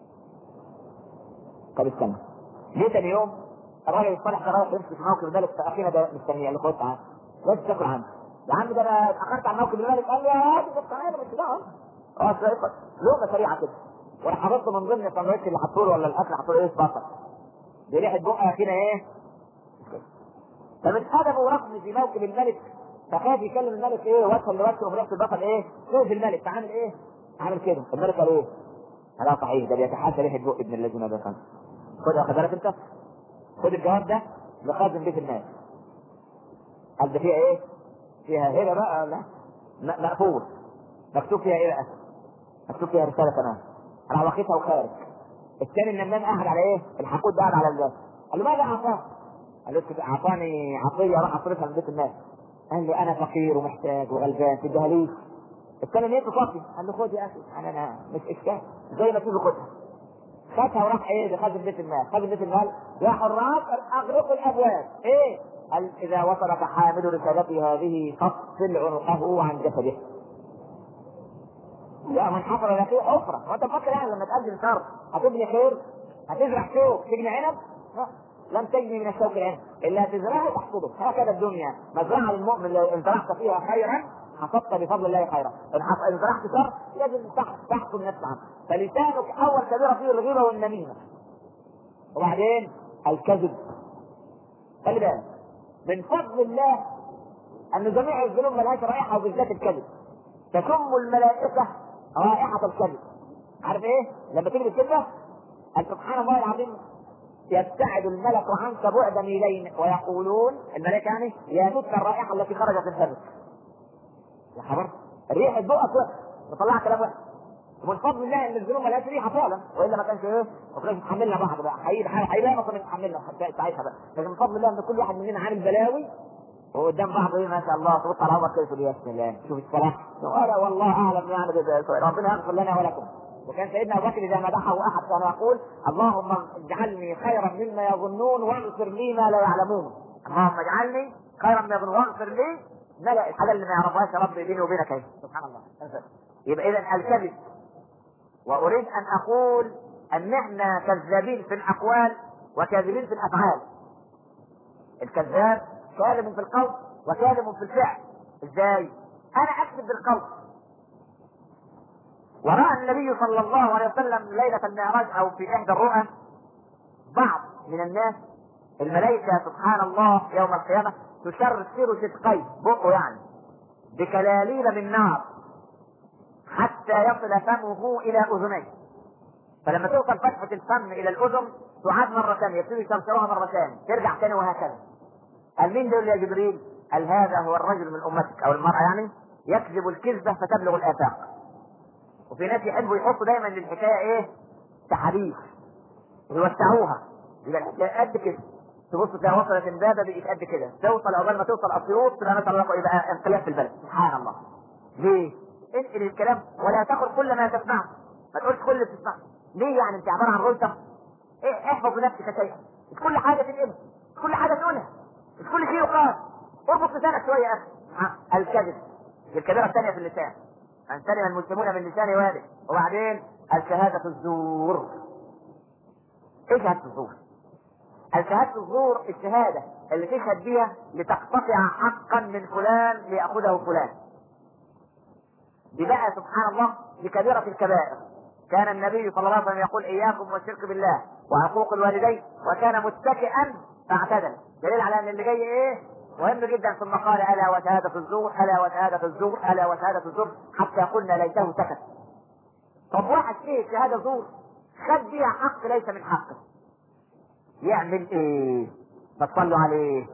Speaker 1: طب استنى جه تاني يوم الراجل الصالح ده رايح يمسك في موكب الملك فاخينا ده مستنيه قال له خد تعالى لازم تاكل عنه يا عم ده انا اتاخرت عن موكب الملك قال لي يا هادي بس تعالى بس ده اه لقمه سريعه كده وانا حفظت من ضمن السندوتش اللي حطوا له ولا الاكل حطوا له ايه بصل دي ريحه بقها كده ايه فمن ادبه ورقم في موكب الملك فخاف يكلم الملك ايه وجها لوجه وريحه البصل ايه شوف الملك فعامل ايه عامل كده الملك قال ايه لا صحيح ده بيتحاشى ريحه بق ابن الذين ده خمسه خد واخد بالك انت خد الجواب ده لخازن بيت الناس قال ده فيها ايه؟ فيها هبه بقى لا م- مقفول مكتوب فيها ايه بقى؟ مكتوب فيها رساله كمان راح واخدها وخارج الثاني النمام قاعد على ايه؟ الحقود ده قاعد على الباب قال له ماذا اعطاك؟ قال له كده اعطاني عطيه راح اصرفها من بيت الناس قال له انا فقير ومحتاج وغلبان تديها لي الثاني نيته صافي قال له خد يا اخي انا انا مش اشكال زي ما تيجي خدها خدها وراح ايه لخازن بيت المال خازن بيت المال يا حراس اغلقوا الابواب ايه قال اذا وصلك حامل رسالتي هذه فافصل عنقه عن جسده لا من حفر لك حفره وانت مفكر يعني لما تقدم شر هتبني خير هتزرع شوك تجني عنب لا. لم تجني من الشوك العنب الا تزرعه تحصده هكذا الدنيا مزرعه للمؤمن لو ان زرعت فيها خيرا حصدت بفضل الله خيرا ان حص- إن زرعت شر لازم تح- تحكم نفسك عنه فلسانك اول كبيره فيه الغيبه والنميمه وبعدين الكذب خلي بالك من فضل الله ان جميع الذنوب ملهاش رائحه وبالذات الكذب تشم الملائكه رائحه الكذب عارف ايه؟ لما تيجي الكذبه قال سبحان الله العظيم يبتعد الملك عنك بعد ميلين ويقولون الملائكه يعني يا تلك الرائحه التي خرجت من فمك يا خبر ريحه بقك وحش مطلع كلام وحش ومن فضل الله ان الذنوب ملهاش ريحه فعلا والا ما كانش ايه ما كناش نتحملنا بعض بقى حقيقي حقيقي ما كنا نتحملنا حتى ساعتها بقى لكن من فضل الله ان كل واحد مننا عامل بلاوي وقدام بعض ايه ما شاء الله تبص على عمرك كيف يا بسم الله شوف الصلاه ولا والله اعلم يعني بده- ربنا يغفر لنا ولكم وكان سيدنا ابو بكر اذا مدحه احد كان يقول اللهم اجعلني خيرا مما يظنون واغفر لي ما لا يعلمون اللهم اجعلني خيرا مما يظنون واغفر لي ملأ الحاجه اللي ما يعرفهاش يا رب بيني وبينك اهي سبحان الله يبقى اذا الكذب واريد ان اقول ان احنا كذابين في الاقوال وكاذبين في الافعال الكذاب كاذب في القول وكاذب في الفعل ازاي انا اكذب بالقول وراى النبي صلى الله عليه وسلم ليله المعراج او في احدى الرؤى بعض من الناس الملائكه سبحان الله يوم القيامه تشرشر شدقيه بقه يعني بكلاليل من نار حتى يصل فمه الى اذنيه فلما توصل فتحه الفم الى الاذن تعاد مره ثانيه يبتدي يشرشرها مره ثانيه ترجع ثاني وهكذا قال مين دول يا جبريل؟ قال هذا هو الرجل من امتك او المراه يعني يكذب الكذبه فتبلغ الافاق وفي ناس يحبوا يحطوا دايما للحكايه ايه؟ تحابيش ويوسعوها يبقى الحكايه قد كده تبص تلاقي وصلت امبابه بقت قد كده توصل عقبال ما توصل اسيوط تبقى مثلا يبقى انقلاب في البلد سبحان الله ليه؟ انقل الكلام ولا تاخذ كل ما تسمعه ما تقولش كل اللي بتسمعه ليه يعني انت عباره عن غلطه إيه احفظ لنفسك شيئا مش كل حاجه تنقلها مش كل حاجه تقولها مش كل شيء يقال اربط لسانك شويه يا اخي ها، الكذب دي الكبيره الثانيه في اللسان ان سلم المسلمون من لسان واده وبعدين الشهاده الزور ايه شهاده الزور؟ الشهاده الزور الشهاده اللي تشهد بيها لتقتطع حقا من فلان ليأخذه فلان دي بقى سبحان الله دي كبيرة الكبائر كان النبي صلى الله عليه وسلم يقول إياكم والشرك بالله وعقوق الوالدين وكان متكئا فاعتدل دليل على أن اللي جاي إيه مهم جدا ثم قال ألا وشهادة الزور ألا وشهادة الزور ألا وشهادة الزور حتى قلنا ليته سكت طب واحد فيه شهادة زور خد بيها حق ليس من حقه يعمل ايه؟ ما تصلوا عليه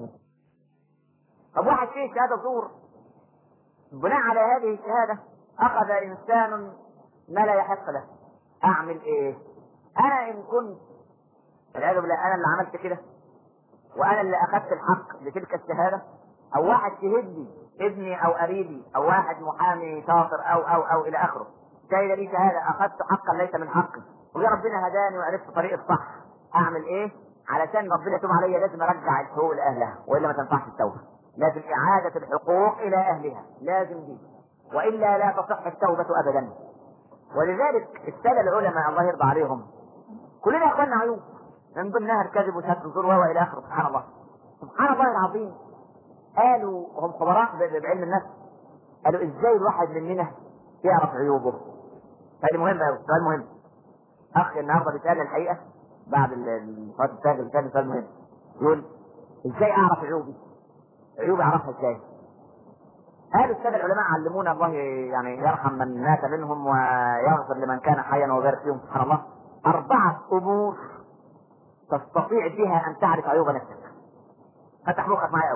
Speaker 1: طب واحد فيه شهادة زور بناء على هذه الشهادة أخذ إنسان ما لا يحق له أعمل إيه؟ أنا إن كنت والعياذ بالله أنا اللي عملت كده وأنا اللي أخذت الحق بتلك الشهادة أو واحد شهد لي ابني أو قريبي أو واحد محامي شاطر أو أو أو إلى آخره شهد لي شهادة أخذت حقا ليس من حقي ويا ربنا هداني وعرفت طريق الصح أعمل إيه؟ علشان ربنا يتوب عليا لازم أرجع الحقوق لأهلها وإلا ما تنفعش التوبة لازم إعادة الحقوق إلى أهلها لازم دي وإلا لا تصح التوبة أبدا ولذلك السادة العلماء الله يرضى عليهم كلنا يا اخواننا عيوب من ضمنها الكذب وشهادة الزور وهو إلى آخره سبحان الله سبحان الله العظيم قالوا هم خبراء ب- بعلم النفس قالوا ازاي الواحد مننا يعرف عيوبه هذه مهمة أوي سؤال مهم أخ النهارده بيسألني الحقيقة بعد ال- ال- الوقت الثاني بيسألني سؤال مهم يقول ازاي أعرف عيوبي؟ عيوبي أعرفها ازاي؟ قالوا السادة العلماء علمونا الله يعني يرحم من مات منهم ويغفر لمن كان حيا ويبارك فيهم سبحان الله أربعة أمور تستطيع بها أن تعرف عيوب نفسك فتح مخك معايا أوي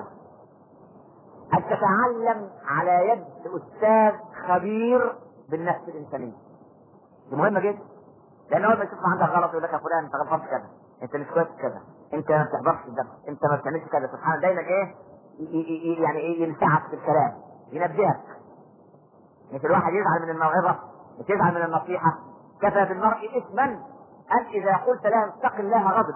Speaker 1: أن تتعلم على يد أستاذ خبير بالنفس الإنسانية دي مهمة جدا لأن أول ما يشوف عندك غلط يقول لك يا فلان أنت غلطان في كذا أنت مش كويس في كذا أنت ما بتحضرش الدرس أنت ما بتعملش كذا سبحان الله دايما إيه ي- ي- ي- يعني إيه ينفعك في الكلام ينبهك مش الواحد يزعل من الموعظة مش يزعل من النصيحة كفى بالمرء إثما أن إذا قلت له اتق الله غضب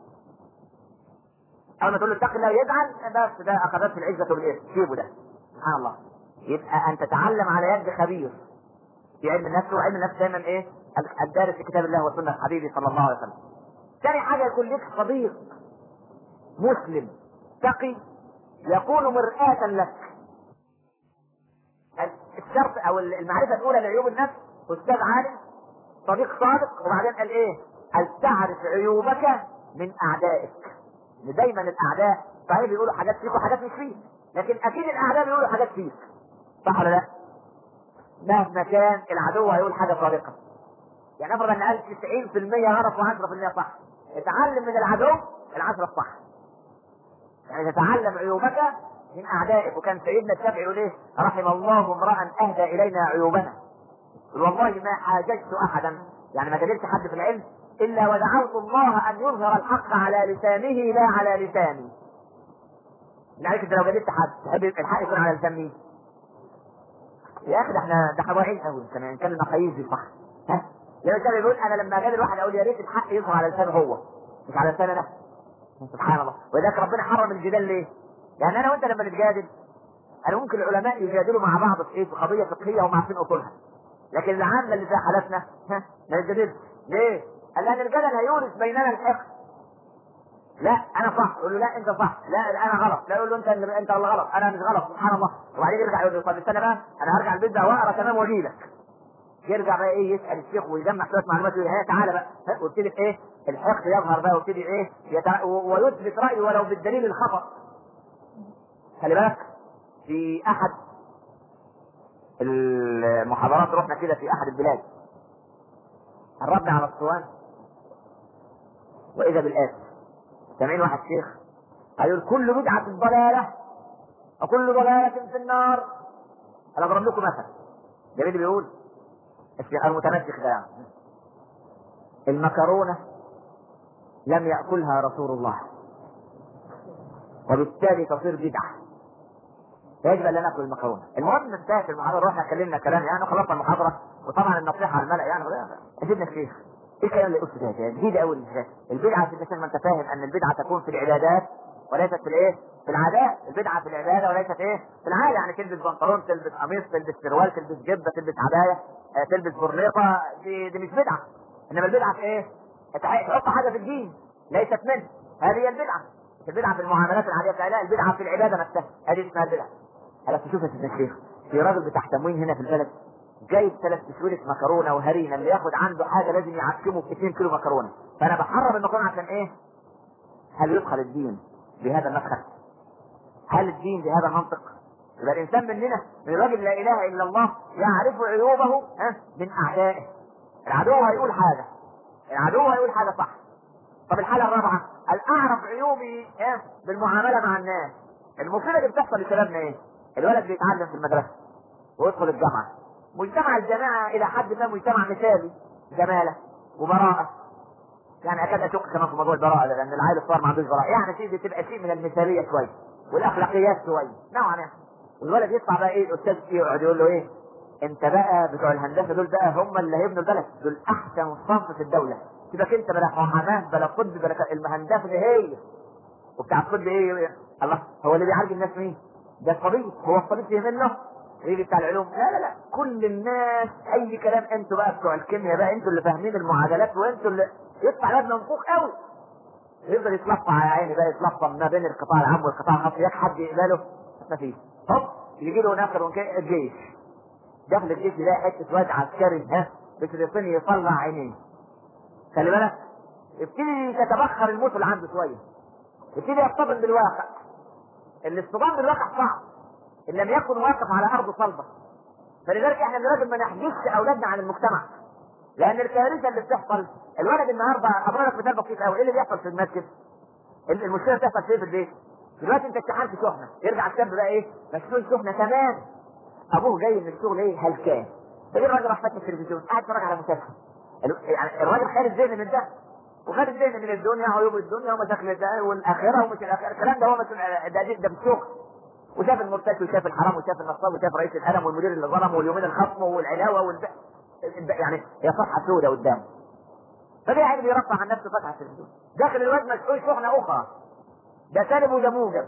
Speaker 1: أول ما تقول له اتق الله يزعل بس ده أخذته العزة بالإثم سيبه ده سبحان الله يبقى أن تتعلم على يد خبير في علم النفس وعلم النفس دايما إيه الدارس في كتاب الله وسنة حبيبي صلى الله عليه وسلم ثاني حاجة يكون لك صديق مسلم تقي يكون مرآة لك الشرط او المعرفه الاولى لعيوب النفس استاذ عالم صديق صادق وبعدين قال ايه؟ قال تعرف عيوبك من اعدائك دايما الاعداء صحيح بيقولوا حاجات فيك وحاجات مش فيك لكن اكيد الاعداء بيقولوا حاجات فيك صح ولا لا؟ مهما كان العدو هيقول حاجه صادقه يعني افرض ان قال 90% غلط و10% صح اتعلم من العدو العشرة الصح يعني تتعلم عيوبك من اعدائك وكان سيدنا الشافعي يقول ايه رحم الله امرا اهدى الينا عيوبنا يقول والله ما حاججت احدا يعني ما جادلت حد في العلم الا ودعوت الله ان يظهر الحق على لسانه لا على لساني لذلك انت لو جادلت حد تحب الحق يكون على لسان مين؟ يا اخي ده احنا ده حواعين قوي كان كان المقاييس دي صح ها لما الشافعي بيقول انا لما اجادل واحد اقول يا ريت الحق يظهر على لسانه هو مش على لسان انا سبحان الله ولذلك ربنا حرم الجدال ليه؟ يعني انا وانت لما نتجادل انا ممكن العلماء يجادلوا مع بعض في ايه في قضيه فقهيه هم عارفين اصولها لكن العامه اللي فيها حالاتنا ها ما نتجادلش ليه؟ قال لان الجدل هيورث بيننا الحقد لا انا صح يقول له لا انت صح لا لا، انا غلط لا يقول له انت انت اللي غلط انا مش غلط سبحان الله وبعدين يرجع يقول له طب استنى بقى انا هرجع البيت ده واقرا تمام واجي لك يرجع بقى ايه يسال الشيخ ويجمع شويه معلومات ويقول ها تعالى بقى ها، ويبتدي في ايه الحقد يظهر بقى ويبتدي ايه يتع... و- ويثبت رايه ولو بالدليل الخطا خلي بالك في احد المحاضرات رحنا كده في احد البلاد قربنا على الصوان واذا بالآت سامعين واحد شيخ قالوا كل بدعة ضلالة وكل ضلالة في النار انا اضرب لكم مثل ده اللي بيقول الشيخ المتمسك ده يعني. المكرونة لم يأكلها رسول الله وبالتالي تصير بدعة يجب ان لا ناكل المكرونه المهم انتهت المحاضره رحنا اتكلمنا كلام يعني خلصنا المحاضره وطبعا النصيحه على الملا يعني سيدنا الشيخ ايه الكلام اللي قلته ده جديد قوي البدعه في الاسلام ما انت فاهم ان البدعه تكون في العبادات وليست في الايه؟ في العادات البدعه في العباده وليست ايه في العاده يعني تلبس بنطلون تلبس قميص تلبس سروال تلبس جبه تلبس عبايه آه، تلبس برنيطه دي, دي مش بدعه انما البدعه في ايه؟ تح- تحط حاجه في الدين ليست منه هذه هي البدعه مش البدعه في المعاملات العاديه لا البدعه في العباده نفسها هذه اسمها البدعه هلا تشوف يا سيدنا الشيخ في راجل بتاع تموين هنا في البلد جايب ثلاث تسويلة مكرونه وهرينه اللي ياخد عنده حاجه لازم يعكمه في 2 كيلو مكرونه فانا بحرم المكرونه عشان ايه؟ هل يدخل الدين بهذا المدخل؟ هل الدين بهذا المنطق؟ يبقى الانسان مننا من الراجل لا اله الا الله يعرف عيوبه ها من اعدائه. العدو هيقول حاجه العدو هيقول حاجه صح. طب الحاله الرابعه هل اعرف عيوبي ها بالمعامله مع الناس. المصيبه اللي بتحصل لشبابنا ايه؟ الولد بيتعلم في المدرسه ويدخل الجامعه. مجتمع الجماعه الى حد ما مجتمع مثالي جماله وبراءه يعني اكاد اشك كمان في موضوع البراءه ده لان العيل الصغير ما عندوش براءه يعني في بتبقى شيء من المثاليه شويه والاخلاقيات شويه نوعا ما والولد يطلع بقى ايه الاستاذ فيه يقعد يقول له ايه انت بقى بتوع الهندسه دول بقى هم اللي هيبنوا البلد دول احسن صنف في الدوله سيبك انت بلا محاماه بلا طب بلا ك- الهندسه دي هي وبتاع الطب ايه الله هو اللي بيعالج الناس مين؟ ده الطبيب هو الطبيب فيه منه ويجي بتاع العلوم لا لا لا كل الناس اي كلام انتوا بقى بتوع الكيمياء بقى انتوا اللي فاهمين المعادلات وانتوا اللي يطلع الواد منفوخ قوي يفضل يتلفع على عيني بقى يتلفع ما بين القطاع العام والقطاع الخاص ياك حد يقبله ما فيش هوب يجي له ناخر وكي- الجيش داخل الجيش يلاقي حته واد عسكري ها بفلسطيني يطلع عينيه خلي بالك يبتدي تتبخر الموت اللي عنده شويه يبتدي يصطدم بالواقع الاصطدام بالواقع صعب ان لم يكن واقف على ارض صلبه فلذلك احنا لازم ما نحجزش اولادنا عن المجتمع لان الكارثه اللي بتحصل الولد النهارده اضرب لك مثال بسيط قوي ايه اللي بيحصل في المسجد؟ ال- المشكله بتحصل فين في البيت؟ دلوقتي انت اشتحنت شحنه يرجع الشاب بقى ايه؟ مشحون شحنه تمام ابوه جاي من الشغل ايه؟ هلكان فجي الراجل راح فاتح التلفزيون قاعد يتفرج على مسلسل ال- يعني الراجل خارج ذهن من ده وخارج ذهن من الدنيا عيوب الدنيا ومشاكل الدنيا والاخره ومش الاخره الكلام ده هو مسؤول ده, ده, ده في الشغل وشاف المرتكب وشاف الحرام وشاف النصاب وشاف رئيس القلم والمدير اللي ظلم واليومين الخصم والعلاوه والب... الب... يعني هي صفحه سوداء قدامه فجاي يعني بيرفع عن نفسه فتحه التلفزيون داخل الواد مسؤول شحنه اخرى ده سالب وده موجب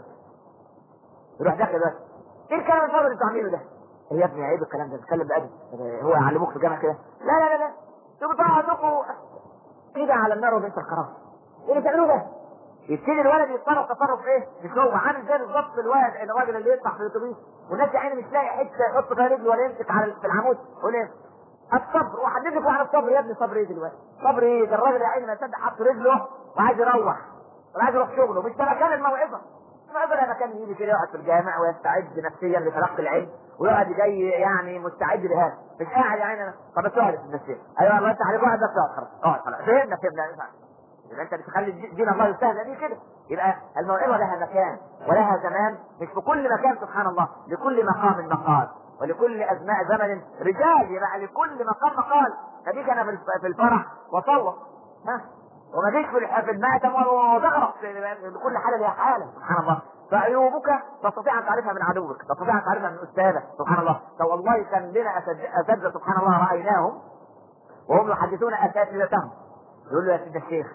Speaker 1: يروح داخل الواد ايه الكلام الفاضي اللي بتعمله ده؟ إيه يا ابني عيب الكلام ده بتتكلم بأدب هو يعلموك في الجامعه كده لا لا لا لا انتوا بتقعدوا عندكم ايه ده على النار وبنت الخراب ايه اللي بتعملوه ده؟ يبتدي الولد يتصرف تصرف ايه؟ مش هو عامل زي بالظبط الولد الراجل اللي يطلع في الاتوبيس والناس يا عيني مش لاقي حته يحط فيها رجله ولا يمسك على في العمود يقول ايه؟ الصبر وحددك عن الصبر يا ابني صبر ايه دلوقتي؟ صبر ايه؟ ده الراجل يا عيني ما يصدق حط رجله وعايز يروح وعايز يروح شغله مش ده مكان الموعظه الموعظه ده مكان يجي كده يقعد في الجامع ويستعد نفسيا لتلقي العلم ويقعد جاي يعني مستعد لهذا مش قاعد يا عيني طب بس اقعد في النفسيه ايوه الله يفتح عليك اقعد بس اقعد خلاص اقعد خلاص فهمنا فهمنا يبقى انت بتخلي دين الله يستهزأ بيه كده يبقى الموعظه لها مكان ولها زمان مش في كل مكان سبحان الله لكل مقام مقال ولكل ازماء زمن رجال يبقى لكل مقام مقال فديك انا في الف- في الفرح وصوت ها وما جيش في الح- في المأتم وتغرق لكل حاله لها حاله سبحان الله فعيوبك تستطيع ان تعرفها من عدوك تستطيع ان تعرفها من استاذك سبحان الله لو والله كان لنا أساتذة- اساتذه سبحان الله رايناهم وهم يحدثون اساتذتهم يقول له يا سيدي الشيخ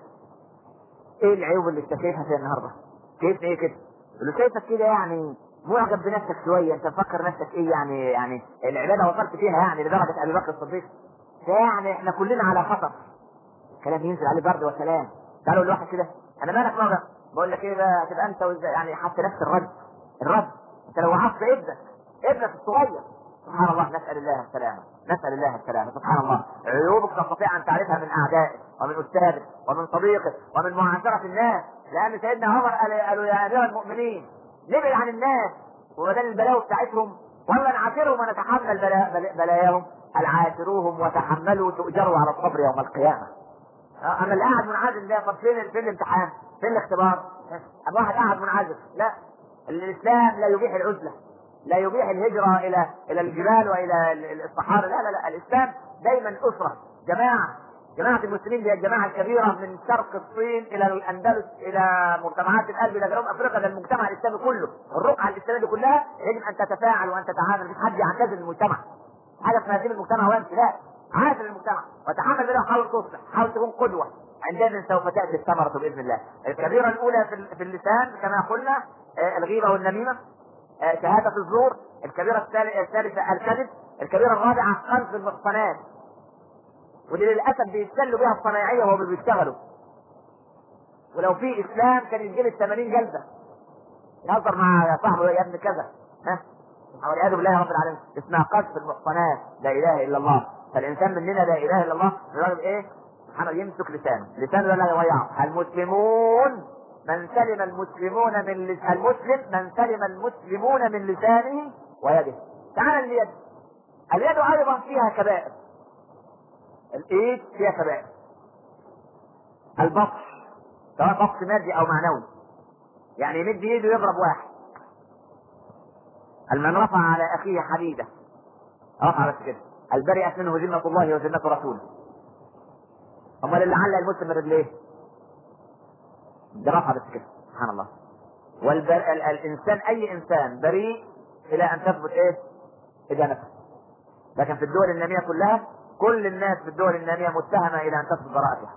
Speaker 1: ايه العيوب اللي انت شايفها فيها النهارده؟ شايف ايه كده؟ يقول له شايفك كده يعني معجب بنفسك شويه انت مفكر نفسك ايه يعني يعني العباده وصلت فيها يعني لدرجه ابي بكر الصديق ده يعني احنا كلنا على خطر كلام ينزل عليه برد وسلام تعالوا الواحد كده انا مالك نظر بقول لك ايه بقى تبقى انت وإزاي- يعني حتى نفس الرد الرد انت لو وعظت ابنك ابنك الصغير سبحان الله نسال الله السلامه نسال الله السلامه سبحان الله عيوبك تستطيع ان تعرفها من اعدائك ومن استاذك ومن صديقك ومن معاشره الناس لان سيدنا عمر قال قالوا يا امير المؤمنين نبعد عن الناس وبدل البلاوي بتاعتهم ولا نعاشرهم ونتحمل بلا بلا بلاياهم قال عاشروهم وتحملوا تؤجروا على الصبر يوم القيامه اما اللي قاعد منعزل ده طب فين فين الامتحان؟ فين الاختبار؟ أما واحد قاعد منعزل لا الاسلام لا يبيح العزله لا يبيح الهجره الى الى الجبال والى ال- ال- الصحاري لا لا لا الاسلام دايما اسره جماعه جماعة المسلمين هي الجماعة الكبيرة من شرق الصين إلى الأندلس إلى مجتمعات القلب إلى جنوب أفريقيا ده المجتمع الإسلامي كله، الرقعة الإسلامية دي كلها يجب أن تتفاعل وأن تتعامل مش حد يعتزل المجتمع. حاجة اسمها سيب المجتمع وامشي لا عاشر المجتمع وتحمل منه حاول تصلح حاول تكون قدوة عندئذ سوف تأتي الثمرة بإذن الله الكبيرة الأولى في ال- في اللسان كما قلنا آه، الغيبه والنميمه آه، شهاده الزور الكبيره الثال- الثالثه الكذب الكبيره الرابعه خلف المحصنات ودي للاسف بيستلوا بيها الصنايعيه وهم بيشتغلوا ولو في اسلام كان يجيب ال 80 جلده يهزر مع صاحبه يا ابن كذا ها والعياذ بالله رب العالمين اسمها قذف المحصنات لا اله الا الله فالانسان مننا لا اله الا الله الراجل ايه سبحانه يمسك لسانه لسانه لا يضيعه المسلمون من سلم المسلمون من لس... المسلم من سلم المسلمون من لسانه ويده تعال اليد اليد ايضا فيها كبائر الايد فيها كبائر البطش سواء بطش مادي او معنوي يعني يمد ايده يضرب واحد من رفع على اخيه حديده رفع بس كده البرئت منه ذمه الله وذمه رسوله امال اللي علق المسلم رجليه ده رفع بس كده سبحان الله والبر... ال... الانسان اي انسان بريء الى ان تثبت ايه ادانته لكن في الدول الناميه كلها كل الناس في الدول الناميه متهمه الى ان تثبت براءتها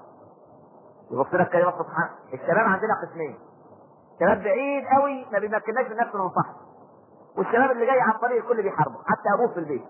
Speaker 1: يبص لك كلمه سبحان الشباب عندنا قسمين شباب بعيد قوي ما بيمكنناش من نفسه من صاحبه والشباب اللي جاي على الطريق الكل بيحاربه حتى ابوه في البيت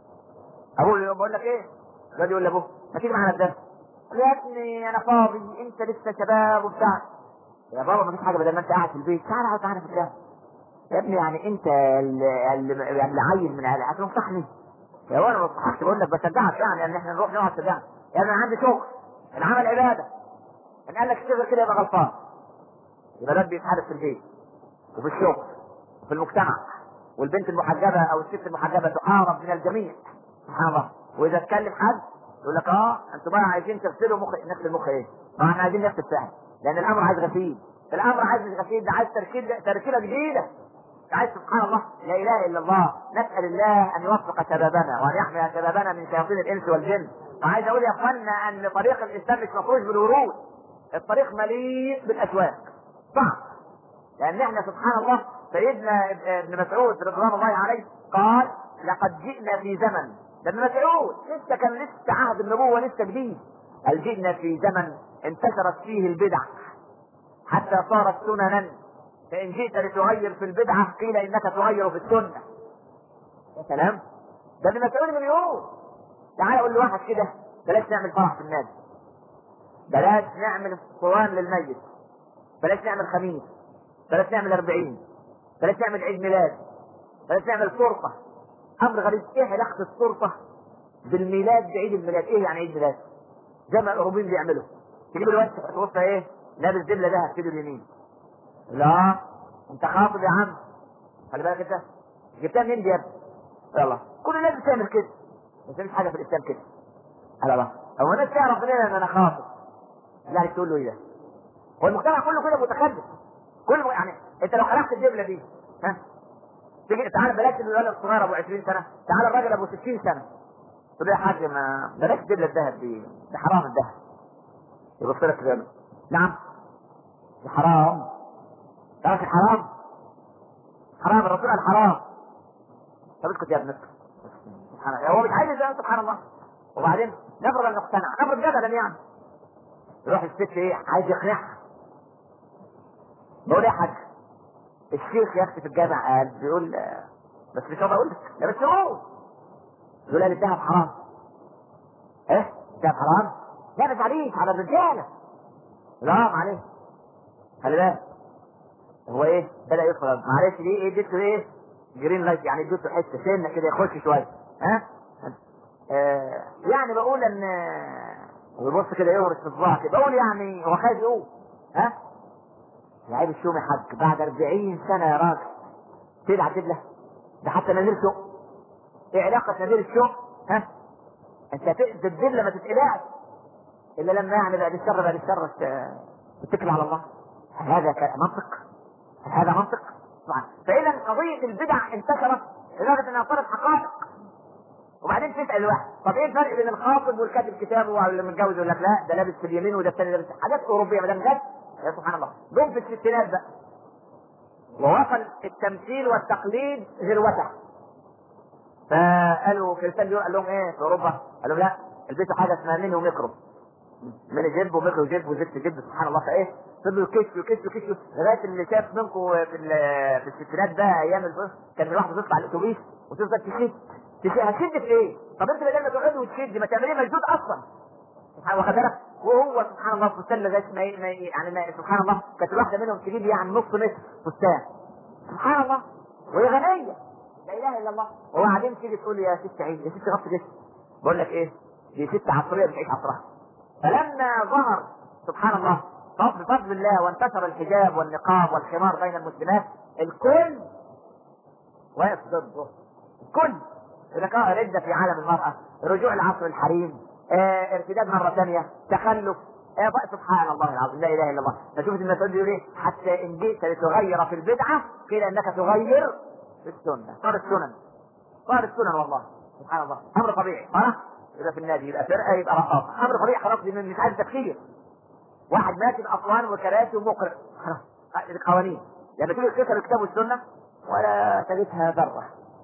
Speaker 1: ابوه اللي بقول لك ايه الواد يقول لابوه ما تيجي معانا الدرس يا ابني انا فاضي انت لسه شباب وبتاع يا بابا ما فيش حاجه بدل ما انت قاعد في البيت تعال اقعد معانا في الدرس يا ابني يعني انت اللي اللي يعني اللي عيل من اهلي هتنصحني يا وانا ما بصحكش بقول لك بشجعك يعني ان احنا نروح نقعد شجعك يا ابني انا عندي شغل العمل عباده ان قال لك اشتغل كده يبقى غلطان يبقى ده بيتحارب في البيت وفي الشغل وفي المجتمع والبنت المحجبه او الست المحجبه تحارب من الجميع سبحان الله واذا اتكلم حد يقول لك اه انتوا بقى عايزين تغسلوا مخ نفس المخ ايه؟ ما احنا عايزين نفس الفهم لان الامر عايز غسيل الامر عايز مش غسيل ده عايز تركيبه تركيبه جديده عايز سبحان الله لا اله الا الله نسال الله ان يوفق شبابنا وان يحمي شبابنا من شياطين الانس والجن وعايز اقول يا اخوانا ان طريق الاسلام مش مفروش بالورود الطريق مليء بالاسواق صعب لان احنا سبحان الله سيدنا ابن مسعود رضوان الله عليه قال لقد جئنا في زمن ده ابن مسعود لسه كان لسه عهد النبوه لسه جديد قال جئنا في زمن انتشرت فيه البدع حتى صارت سننا فان جئت لتغير في البدعه قيل انك تغير في السنه يا سلام ده ابن مسعود من يقول تعال قول لواحد كده بلاش نعمل فرح في النادي بلاش نعمل صوان للميت بلاش نعمل خميس بلاش نعمل أربعين بلاش نعمل عيد ميلاد بلاش نعمل سلطة أمر غريب إيه علاقة السلطة بالميلاد بعيد الميلاد إيه يعني عيد ميلاد زي ما الأوروبيين بيعملوا تجيب الواد توصى إيه لابس دبلة دهب في اليمين لا أنت خاطب يا عم خلي بالك أنت جبتها منين دي يا ابني يلا كل الناس بتعمل كده بس مفيش حاجة في الإسلام كده على الله هو الناس تعرف منين إن أنا خاطب لا تقول له إيه ده هو المجتمع كله كده متخلف كل يعني انت لو خلقت الدبله دي ها تيجي تعال بلاش الولد الصغير ابو 20 سنه تعال الراجل ابو 60 سنه تقول له يا حاج ما بلاش الدبله الذهب دي ده حرام الذهب يبص لك كده نعم ده حرام تعرف الحرام حرام الرسول قال حرام طب اسكت يا ابن اسكت سبحان الله هو مش عايز يزعل سبحان الله وبعدين نفرض ان اقتنع نفرض جدلا يعني يروح الست ايه عايز يقنعها بقول يا حاج الشيخ يا اختي في الجامع قال بيقول آه، بس مش هقدر اقول لك لا بس هو يقول لي الذهب حرام ايه الذهب حرام لا بس عليك على الرجاله لا معلش خلي بالك هو ايه بدا يدخل معلش دي ايه اديته ايه جرين لايت يعني اديته حته سنه كده يخش شويه ها آه يعني بقول ان ويبص كده يهرس في صباعه كده بقول يعني هو خايف يقول ها يا عيب الشوم يا حاج بعد 40 سنه يا راجل تدعى تبله ده حتى نزيل شوق ايه علاقه نزيل الشوق ها انت ت- الدبله ما تتقلعش الا لما يعني بعد الشر بعد الشر ت- تتكل على الله هل هذا ك- منطق؟ هل هذا منطق؟ طبعا فاذا قضيه البدع انتشرت لدرجه انها صارت حقائق وبعدين تسال الواحد طب ايه الفرق بين الخاطب والكاتب كتابه واللي متجوز يقول لك لا ده لابس في اليمين وده الثاني لابس حاجات اوروبيه ما دام جت يا سبحان الله جم في الستينات بقى ووصل التمثيل والتقليد ذروته فقالوا كريستيان ديور قال لهم ايه في اوروبا؟ قال لهم لا البسوا حاجه اسمها ميني وميكرو من جيب وميكرو جيب وزفت جيب سبحان الله فايه فضلوا يكشفوا يكشفوا يكشفوا لغايه اللي شاف منكم في ال- في الستينات بقى ايام الفصل كان الواحد تطلع الاتوبيس وتفضل تشد تشد هتشد في ايه؟ طب انت بدل ما تقعدي وتشد ما تعمليه مشدود اصلا سبحان الله بالك وهو سبحان الله فستان لغايه ما ي- ما ي- يعني ما سبحان الله كانت الواحده منهم تجيب يعني نص متر فستان سبحان الله وهي غنيه لا اله الا الله وبعدين تيجي تقول يا ست عيد يا ست غطي جسمك بقول لك ايه دي ست عصريه بتعيش عصرها فلما ظهر سبحان الله فضل بفضل الله وانتشر الحجاب والنقاب والخمار بين المسلمات الكل واقف ضده الكل لقاء ردة في عالم المرأة رجوع لعصر الحريم آه ارتداد مرة ثانية تخلف آه بقى سبحان الله العظيم لا اله الا الله فشوف المسؤول بيقول ايه حتى ان جئت لتغير في البدعة قيل انك تغير في السنة صار السنن صار السنن والله سبحان الله امر طبيعي ها يبقى في النادي يبقى فرقه يبقى رقاصه امر طبيعي خلاص دي مش عايز تفكير واحد ماسك اسوان وكراسي ومقرئ خلاص القوانين لما تيجي تكسر الكتاب والسنه ولا تجدها ذره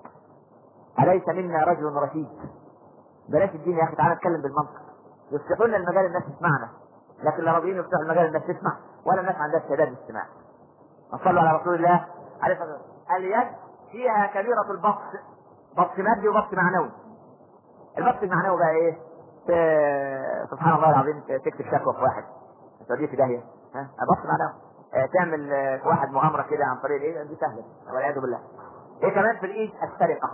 Speaker 1: اليس منا رجل رشيد بلاش الدين يا اخي تعالى نتكلم بالمنطق يفتحوا لنا المجال الناس تسمعنا لكن لا راضيين يفتحوا المجال الناس تسمع ولا الناس عندها استعداد للاستماع صلوا على رسول الله عليه الصلاه والسلام اليد فيها كبيره البطش بطش مادي وبطش معنوي البطش المعنوي بقى ايه ت- سبحان الله العظيم تكتب شكوى في واحد توديه في داهيه ها بطش معنوي آه، تعمل آه، في واحد مؤامره كده عن طريق الايه دي سهله والعياذ بالله ايه كمان في الايد السرقه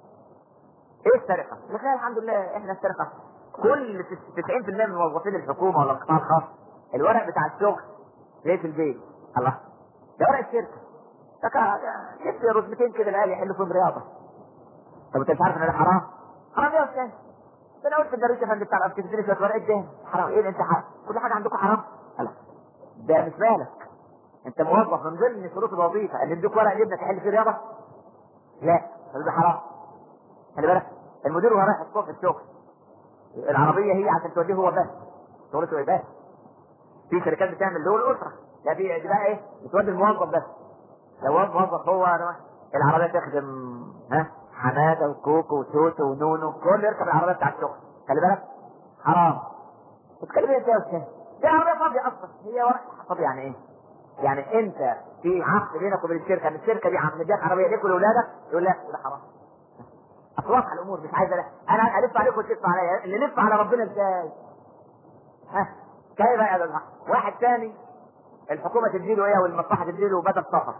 Speaker 1: ايه السرقه؟ لك لا الحمد لله احنا السرقه كل 90% من موظفين الحكومه ولا القطاع الخاص الورق بتاع الشغل ليه في البيت الله ده ورق الشركه فكا جبت رتبتين كده العيال يحلوا فيهم رياضه طب انت مش عارف ان ده حرام؟ حرام ايه يا استاذ؟ ده انا قلت في الجريده يا فندم بتاع تديني شويه ورق الدهن حرام ايه انت حرام؟ كل حاجه عندكم حرام؟ لا ده مش بالك انت موظف من ضمن شروط الوظيفه ان يدوك ورق لابنك يحل فيه رياضه؟ لا ده حرام خلي بالك المدير وهو رايح الصبح الشغل العربيه هي عشان توديه هو بس شغلته ايه بس في شركات بتعمل له الاسره لا في دي بقى ايه بتودي الموظف بس لو هو موظف هو العربيه تخدم ها حماده وكوكو وتوتو ونونو كل يركب العربيه بتاع الشغل خلي بالك حرام بتتكلم ايه يا استاذ؟ دي عربيه فاضيه اصلا هي ورق فاضيه يعني ايه؟ يعني انت في عقد بينك وبين الشركه ان الشركه دي عم مديك عربيه ليك ولاولادك يقول لا ده حرام اصلاح الامور مش عايز أنا- انا الف عليك وتلف عليا اللي لف على ربنا ازاي؟ ها كيف بقى يا جماعه؟ واحد ثاني الحكومه تديله ايه والمصلحه تديله بدل سفر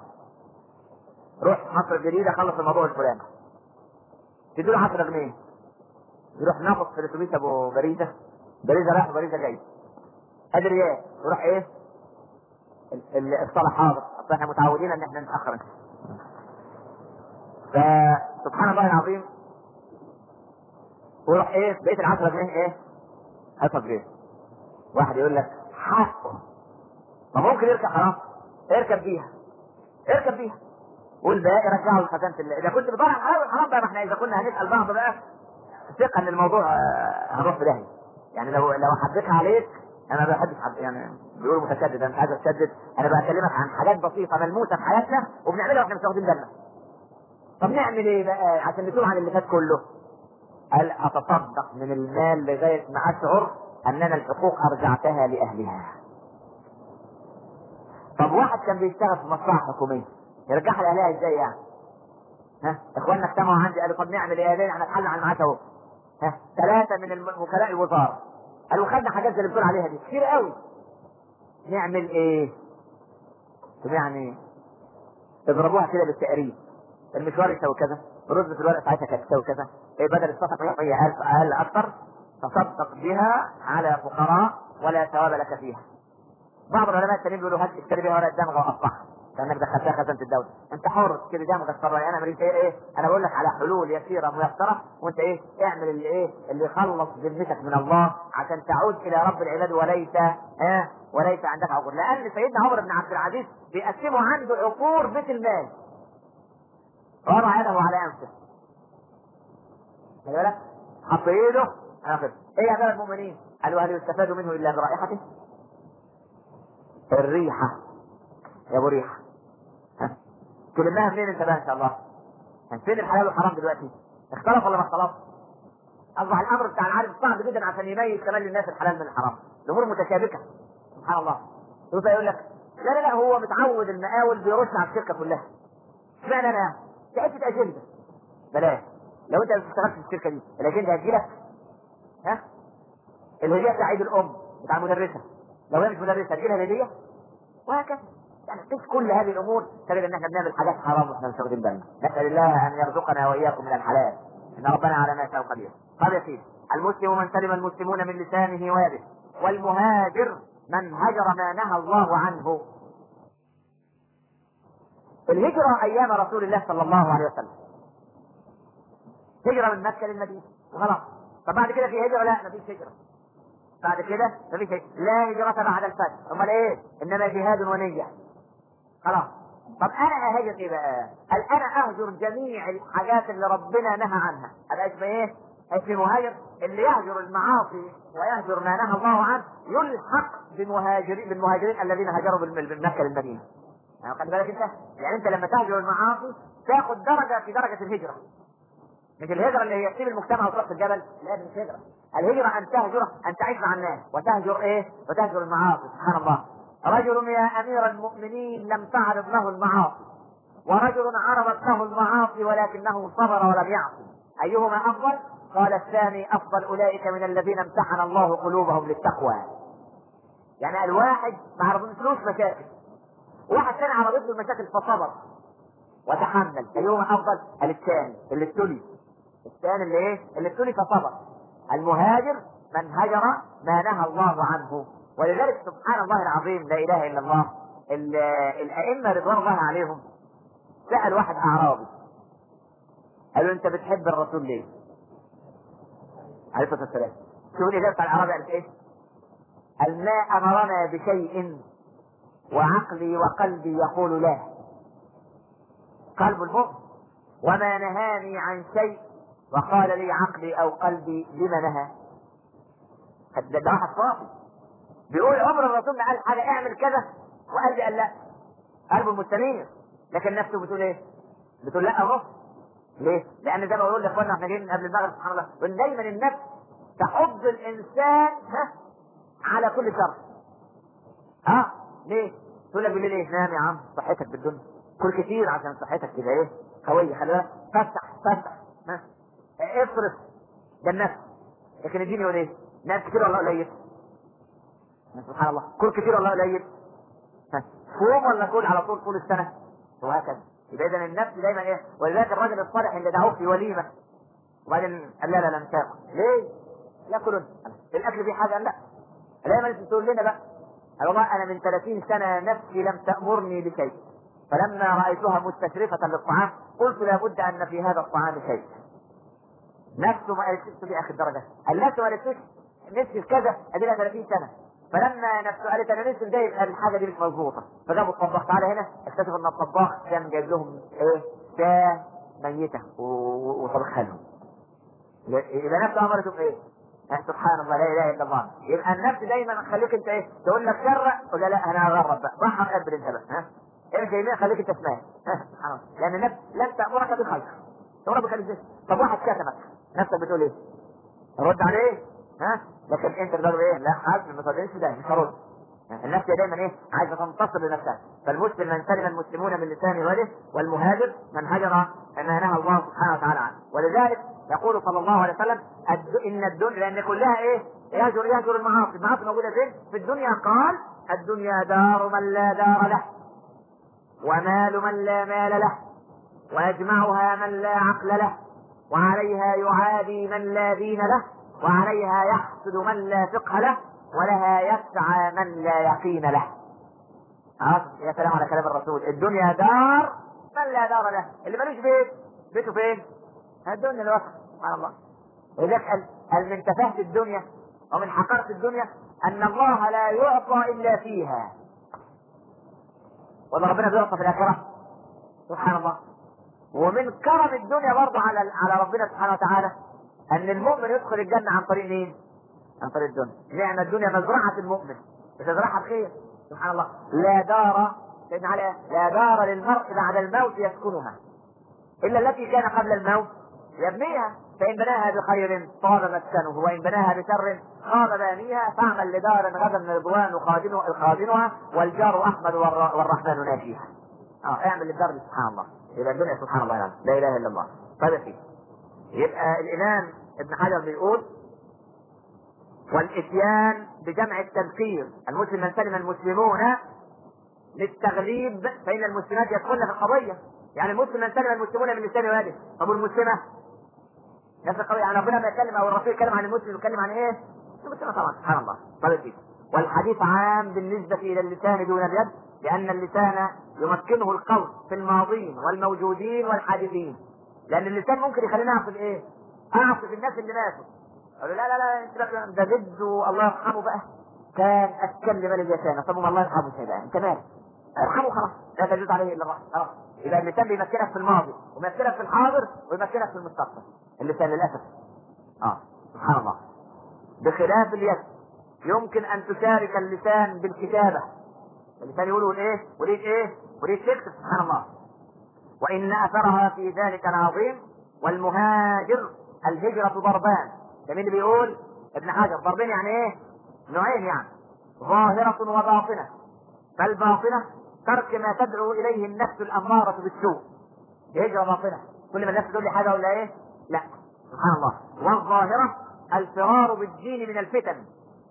Speaker 1: روح مصر الجديده خلص الموضوع الفلاني تديله 10 جنيه يروح ناقص في الاتوبيس ابو بريده بريده رايح وبريده جاي ادي ريال يروح ايه؟ ال- ال- الصلاه حاضر اصل احنا متعودين ان احنا نتاخر فسبحان الله العظيم ويروح ايه بقيه ال 10 جنيه ايه؟ حسب جنيه واحد يقول لك حقه ما ممكن يركب حرام اركب بيها اركب بيها والباقي رجعه لخزانه الله اذا كنت بتدور على الحلال والحرام بقى ما احنا اذا كنا هنسال بعض بقى ثقه ان الموضوع آه، هنروح في داهيه يعني لو لو حددها عليك انا ما بحبش حد يعني بيقولوا متشدد انا مش عايز اتشدد انا بكلمك عن حاجات بسيطه ملموسه في حياتنا وبنعملها واحنا مش واخدين بالنا طب نعمل ايه بقى عشان نتوب عن اللي فات كله قال اتصدق من المال لغايه ما اشعر اننا الحقوق ارجعتها لاهلها طب واحد كان بيشتغل في مصلحه حكوميه يرجعها لاهلها ازاي يعني؟ ها اخواننا اجتمعوا عندي قالوا طب نعمل ايه؟ قالوا احنا نتحل عن المعاش اهو ها ثلاثه من الم- وكلاء الوزاره قالوا خدنا حاجات زي اللي بتقول عليها دي كتير قوي نعمل ايه؟ طب يعني اضربوها كده بالتقريب المشوار يساوي كذا الرز في الورق ساعتها كانت تساوي كذا إيه بدل الصفقه هي 1000 اقل اكثر تصدق بها على فقراء ولا ثواب لك فيها بعض العلماء التانيين بيقولوا هات اشتري بيها ورق دمغه واصبحها كانك دخلتها خزانه الدوله انت حر تشتري دمغه تصرف انا مريت ايه ايه انا بقول لك على حلول يسيره ميسره وانت ايه اعمل اللي ايه اللي يخلص ذمتك من الله عشان تعود الى رب العباد وليس اه وليس عندك عقور لان سيدنا عمر بن عبد العزيز بيقسموا عنده عقور بيت المال وضع يده على انفه خلي بالك حط ايده على خده ايه يا امير المؤمنين قالوا هل يستفاد منه الا برائحته الريحه يا ابو ريحه ها تلمها منين انت بقى ان شاء الله ها، فين الحلال والحرام دلوقتي اختلف ولا ما اختلف اصبح الامر بتاع العالم صعب جدا عشان يميز كمان للناس الحلال من الحرام الامور متشابكه سبحان الله يبقى يقول لك لا لا لا هو متعود المقاول بيرش على الشركه كلها اشمعنى انا دي حته اجنده بلاش لو انت ما اشتغلتش في الشركه دي الاجنده هتجيلك ها الهديه بتاع عيد الام بتاع المدرسه لو هي مش مدرسه هتجيلها الهديه وهكذا يعني مش كل هذه الامور تجد ان احنا بنعمل حاجات حرام واحنا مش واخدين بالنا نسال الله ان يرزقنا واياكم من الحلال ان ربنا على ما يشاء قدير قال يا سيدي المسلم من سلم المسلمون من لسانه ويده والمهاجر من هجر ما نهى الله عنه الهجرة أيام رسول الله صلى الله عليه وسلم هجرة من مكة للمدينة وخلاص طب بعد كده في هجرة لا مفيش هجرة بعد كده مفيش هجرة لا هجرة بعد الفتح أمال إيه؟ إنما جهاد ونية خلاص طب أنا أهاجر إيه بقى؟ قال أنا أهجر جميع الحاجات اللي ربنا نهى عنها أبقى اسمه إيه؟ اسم مهاجر اللي يهجر المعاصي ويهجر ما نهى الله عنه يلحق بمهاجرين بالمهاجرين الذين هاجروا من مكة للمدينة يعني خلي بالك انت يعني انت لما تهجر المعاصي تاخد درجه في درجه الهجره مش الهجره اللي هي تسيب المجتمع وتروح في الجبل لا مش هجره الهجره ان تهجر ان تعيش مع الناس وتهجر ايه وتهجر المعاصي سبحان الله رجل يا امير المؤمنين لم تعرض له المعاصي ورجل عرضت له المعاصي ولكنه صبر ولم يعصي ايهما افضل قال الثاني افضل اولئك من الذين امتحن الله قلوبهم للتقوى يعني الواحد ما عرضتلوش مشاكل واحد ثاني عرضت له المشاكل فصبر وتحمل ايهما افضل الثاني اللي ابتلي الثاني اللي ايه اللي ابتلي فصبر المهاجر من هجر ما نهى الله عنه ولذلك سبحان الله العظيم لا اله الا الله الائمه رضوان الله عليهم سال واحد اعرابي قال له انت بتحب الرسول ليه؟ عليه الصلاه والسلام شوف الاجابه بتاع الاعرابي قالت ايه؟ قال ما امرنا بشيء وعقلي وقلبي يقول لا قلب المؤمن وما نهاني عن شيء وقال لي عقلي او قلبي لما نهى ده ده واحد صافي بيقول عمر الرسول ما قال حاجه اعمل كذا وقلبي قال لا قلبه مستنير لكن نفسه بتقول ايه؟ بتقول لا اهو ليه؟ لان زي ما بقول لاخواننا احنا جايين قبل المغرب سبحان الله وان دايما النفس تحض الانسان ها على كل شر اه ليه؟ تقول لك بالليل ايه نام يا عم صحتك بالدنيا كل كتير عشان صحتك تبقى ايه قويه خلي بالك فتح فتح ها اصرف ده النفس لكن الدين يقول ايه؟ ناس كتير والله قليل سبحان الله كل كتير والله قليل صوم ولا كل على طول طول السنه وهكذا يبقى اذا النفس دايما ايه ولذلك الراجل الصالح اللي دعوه في وليمه وبعدين قال لا لا لا مش هاكل ليه؟ ياكلون الاكل فيه حاجه لا دايما انت تقول لنا بقى قال والله انا من 30 سنه نفسي لم تامرني بشيء فلما رايتها مستشرفه للطعام قلت لابد ان في هذا الطعام شيء نفسه ما قالتش في اخر درجه قال نفسه ما قالتش نفسي في كذا ادي لها 30 سنه فلما نفسه قالت انا نفسي ده الحاجه دي مش مظبوطه فجابوا الطباخ تعالى هنا اكتشفوا ان الطباخ كان جايب لهم ايه شاه ميته وطبخها لهم اذا نفسه امرته بايه؟ سبحان الله لا اله الا الله يبقى النفس دايما خليك انت ايه تقول لك شرع ولا لا انا هغرب بقى راح اقبل انت بقى ها ارجع يمين خليك انت شمال ها سبحان الله لان النفس لن تامرك بخير تامرك بخير طب واحد كتمك نفسك بتقول ايه؟ رد عليه ها لكن انت بتقول ايه؟ لا حاج ما تقولش ده مش هرد النفس دايما ايه؟ عايزه تنتصر لنفسها فالمسلم من سلم المسلمون من لسانه ويده والمهاجر من هجر ما نهى الله سبحانه وتعالى عنه ولذلك يقول صلى الله عليه وسلم الد... ان الدنيا لان كلها ايه؟ يهجر يهجر المعاصي، المعاصي موجوده فين؟ في الدنيا قال الدنيا دار من لا دار له ومال من لا مال له ويجمعها من لا عقل له وعليها يعادي من لا دين له وعليها يحسد من لا فقه له ولها يسعى من لا يقين له يا سلام على كلام الرسول الدنيا دار من لا دار له اللي ملوش بيت بيته فين؟ الدنيا الوسط سبحان الله ولذلك قال من تفاهة الدنيا ومن حقارة الدنيا أن الله لا يعطى إلا فيها ولا ربنا بيعطى في الآخرة سبحان الله ومن كرم الدنيا برضه على على ربنا سبحانه وتعالى أن المؤمن يدخل الجنة عن طريق مين؟ عن طريق الدنيا نعم الدنيا مزرعة المؤمن بتزرعها بخير سبحان الله لا دار سيدنا علي لا دار للمرء بعد الموت يسكنها إلا التي كان قبل الموت يبنيها فإن بناها بخير طاب مسكنه وإن بناها بشر خاب بانيها فاعمل لدار غدا الرضوان خادنها والجار أحمد والرحمن ناشيها. اه اعمل للدار سبحان الله يبقى الدنيا سبحان الله يعني لا إله إلا الله. طيب يا يبقى الإمام ابن حجر بيقول والإتيان بجمع التذكير المسلم من سلم المسلمون للتغليب فإن المسلمات يدخلن في القضية يعني المسلم من سلم المسلمون من لسان واده طب والمسلمة نفس القضية يعني ربنا ما يتكلم أو الرسول يتكلم عن المسلم يتكلم عن إيه؟ المسلمة طبعا سبحان الله طيب والحديث عام بالنسبة إلى اللسان دون اليد لأن اللسان يمكنه القول في الماضين والموجودين والحادثين لأن اللسان ممكن يخليني أعصب إيه؟ أعصب الناس اللي ماتوا قالوا لا لا لا انت ده جد الله يرحمه بقى كان اتكلم لسانه طب الله يرحمه ازاي انت مالك ارحمه خلاص لا تجوز عليه الا الرحمه خلاص يبقى اللسان بيمكنك في الماضي ويمكنك في الحاضر ويمكنك في المستقبل اللسان للاسف اه سبحان الله بخلاف اليد يمكن ان تشارك اللسان بالكتابه اللسان يقول ايه وليد ايه وليد تكتب سبحان الله وان اثرها في ذلك العظيم والمهاجر الهجرة ضربان ده مين اللي بيقول ابن حجر ضربين يعني ايه نوعين يعني ظاهرة وباطنة فالباطنة ترك ما تدعو اليه النفس الامارة بالسوء هجرة باطنة كل ما النفس تقول لي حاجة ولا ايه لا سبحان الله والظاهرة الفرار بالدين من الفتن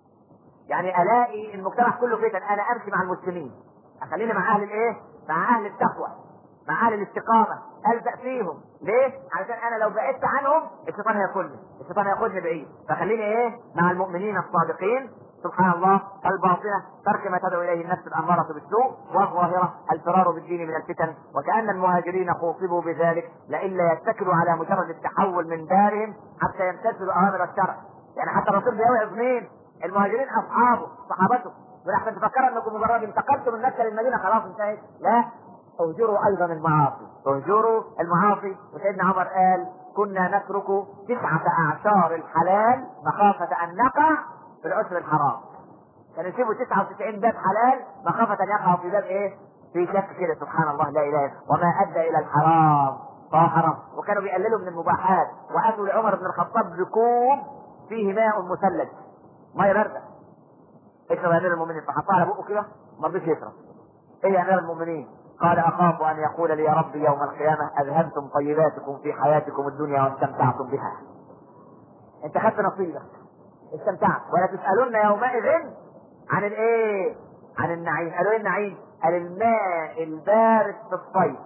Speaker 1: يعني الاقي المجتمع كله فتن انا امشي مع المسلمين اخليني مع اهل الايه مع اهل التقوى مع اهل الاستقامة الزق فيهم ليه؟ علشان انا لو بعدت عنهم الشيطان هياكلني الشيطان هياخدني بعيد فخليني ايه مع المؤمنين الصادقين سبحان الله الباطنة ترك ما تدعو إليه النفس الأمارة بالسوء والظاهرة الفرار بالدين من الفتن وكأن المهاجرين خوصبوا بذلك لئلا يتكلوا على مجرد التحول من دارهم حتى يمتثلوا أوامر الشرع يعني حتى الرسول بيوعظ مين؟ المهاجرين أصحابه صحابته ولحسن تفكروا انكم مجرد انتقلتم من مكه للمدينه خلاص انتهت لا اهجروا ايضا المعاصي اهجروا المعاصي وسيدنا عمر قال كنا نترك تسعة اعشار الحلال مخافة ان نقع في العشر الحرام كانوا يسيبوا 99 باب حلال مخافة ان يقعوا في باب ايه في شك كده سبحان الله لا اله وما ادى الى الحرام فهو حرام وكانوا بيقللوا من المباحات واتوا لعمر بن الخطاب بكوب فيه ماء مثلج ميه بارده اشرب يا امير المؤمنين فحطها على بقه كده ما رضيش يشرب ايه يا امير المؤمنين قال اخاف ان يقول لي يا رب يوم القيامه اذهبتم طيباتكم في حياتكم الدنيا واستمتعتم بها انت خدت نصيبك استمتعت ولا تسالون يومئذ عن الايه عن النعيم قالوا ايه النعيم قال الماء البارد في الصيف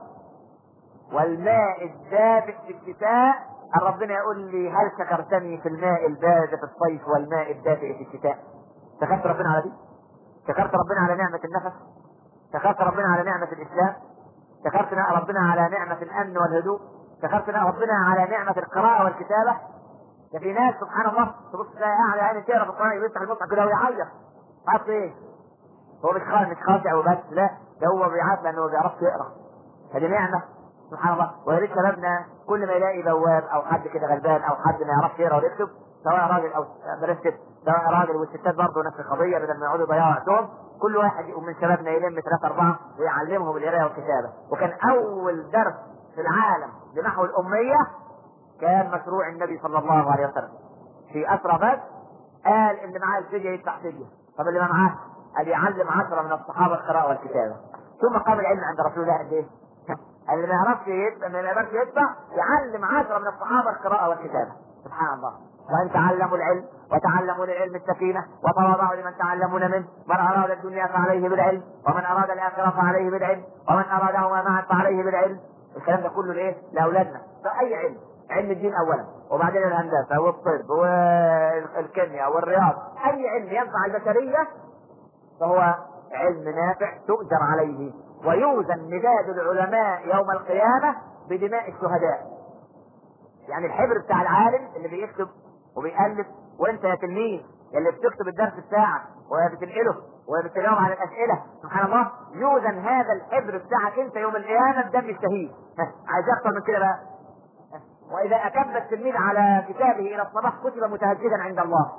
Speaker 1: والماء الدافئ في الشتاء ربنا يقول لي هل شكرتني في الماء البارد في الصيف والماء الدافئ في الشتاء شكرت ربنا على دي شكرت ربنا على نعمة النفس شكرت ربنا على نعمة الإسلام شكرت ربنا على نعمة الأمن والهدوء شكرت ربنا على نعمة القراءة والكتابة ده في ناس سبحان الله تبص تلاقي قاعد يعني تقرا في القرآن يفتح المصحف كده ويعيط عارف ايه؟ هو مش خالد مش خاشع وبس لا ده هو بيعيط لأنه ما بيعرفش يقرا فدي نعمة سبحان الله ويا ريت شبابنا كل ما يلاقي بواب أو حد كده غلبان أو حد ما يعرفش يقرا ويكتب سواء راجل أو بلاش كده سواء راجل والستات برضه نفس القضية بدل ما يقعدوا يضيعوا وقتهم كل واحد من شبابنا يلم ثلاثة أربعة ويعلمهم القراية والكتابة وكان أول درس في العالم لنحو الأمية كان مشروع النبي صلى الله عليه وسلم في أسرى بس قال اللي معاه الفدية يدفع فدية طب اللي ما معاه قال يعلم عشرة من الصحابة القراءة والكتابة ثم قام العلم عند رسول الله قد ايه؟ اللي ما يعرفش يدفع ما يعرفش يدفع يعلم عشرة من الصحابة القراءة والكتابة سبحان الله وان تعلموا العلم وتعلموا للعلم السكينة وتواضعوا لمن تعلمون منه من أراد الدنيا فعليه بالعلم ومن أراد الآخرة فعليه بالعلم ومن أرادهما معا فعليه بالعلم الكلام ده كله لإيه؟ لأولادنا فأي علم علم الدين أولا وبعدين الهندسة والطب والكيمياء والرياض أي علم ينفع البشرية فهو علم نافع تؤجر عليه ويوزن مداد العلماء يوم القيامة بدماء الشهداء يعني الحبر بتاع العالم اللي بيكتب وبيألف وانت يا تلميذ اللي بتكتب الدرس بتاعك وبتنقله وبتجاوب على الاسئله سبحان الله يوزن هذا الحبر بتاعك انت يوم القيامه بدم الشهيد عايز اكتر من كده بقى واذا اكب التلميذ على كتابه الى الصباح كتب متهجدا عند الله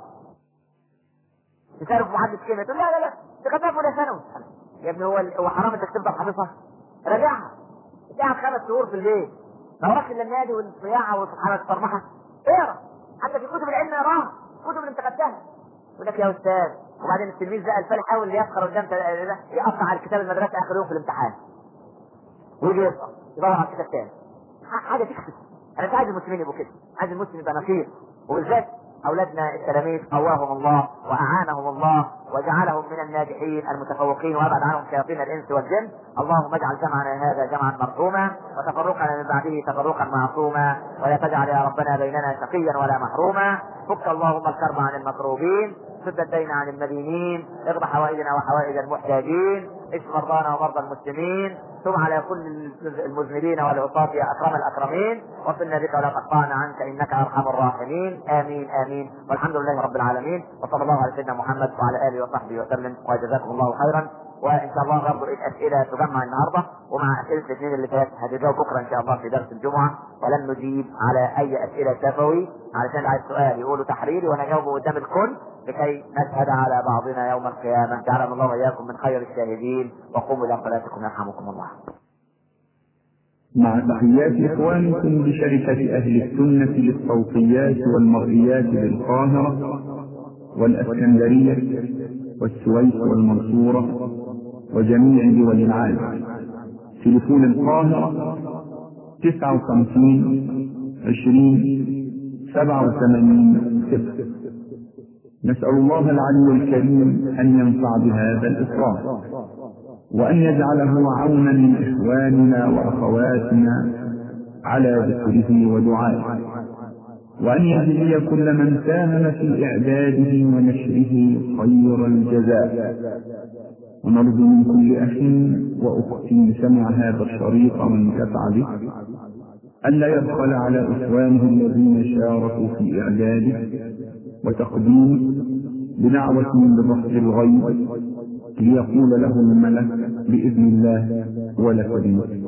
Speaker 1: تعرف محدث كلمه تقول لا لا لا ده كتاب ولا ثانوي يا ابني هو هو حرام انك تفضل حافظها راجعها انت قاعد خمس شهور في البيت ما وراك الا النادي والصياعه وسبحان الصرمحه لم يراها كتب اللي انتقدتها يقول لك يا استاذ وبعدين التلميذ بقى الفالح حاول يفخر قدام يقطع على الكتاب المدرسه اخر يوم في الامتحان ويجي يسقط يدور على الكتاب تاني حاجه تكسب انا مش عايز المسلمين يبقوا كده عايز المسلم يبقى نشيط وبالذات اولادنا التلاميذ قواهم الله واعانهم الله وجعلهم من الناجحين المتفوقين وابعد عنهم شياطين الانس والجن اللهم اجعل جمعنا هذا جمعا مرحوما وتفرقنا من بعده تفرقا معصوما ولا تجعل يا ربنا بيننا شقيا ولا محروما فك اللهم الكرب عن المكروبين سد الدين عن المدينين اقض حوائجنا وحوائج المحتاجين اشف مرضانا ومرضى المسلمين تب على كل المذنبين والعصاة يا اكرم الاكرمين وصلنا بك ولا تقطعنا عنك انك ارحم الراحمين امين امين والحمد لله رب العالمين وصلى الله على سيدنا محمد وعلى اله وصحبه وسلم وجزاكم الله خيرا وان شاء الله برضه الاسئله تجمع النهارده ومع اسئله الاثنين اللي فات هتجاوب بكره ان شاء الله في درس الجمعه ولن نجيب على اي اسئله شفوي علشان عايز سؤال يقولوا تحريري وانا اجاوبه قدام الكل لكي نشهد على بعضنا يوم القيامه جعلنا الله واياكم من خير الشاهدين وقوموا الى صلاتكم يرحمكم الله.
Speaker 2: مع تحيات إخوانكم بشركة أهل السنة للصوتيات والمرئيات بالقاهرة والأسكندرية والسويس والمنصورة وجميع دول العالم تليفون القاهرة تسعة وخمسين عشرين سبعة وثمانين صفر نسأل الله العلي الكريم أن ينفع بهذا الإصرار وأن يجعله عونا من إخواننا وأخواتنا على ذكره ودعائه وأن يجزي كل من ساهم في إعداده ونشره خير الجزاء ونرجو من كل أخ وأخت سمع هذا الشريط وانتفع به ألا يبخل على إخوانه الذين شاركوا في إعداده وتقديمه بدعوة ببسط الغيب ليقول له الملك بإذن الله ولك بمثل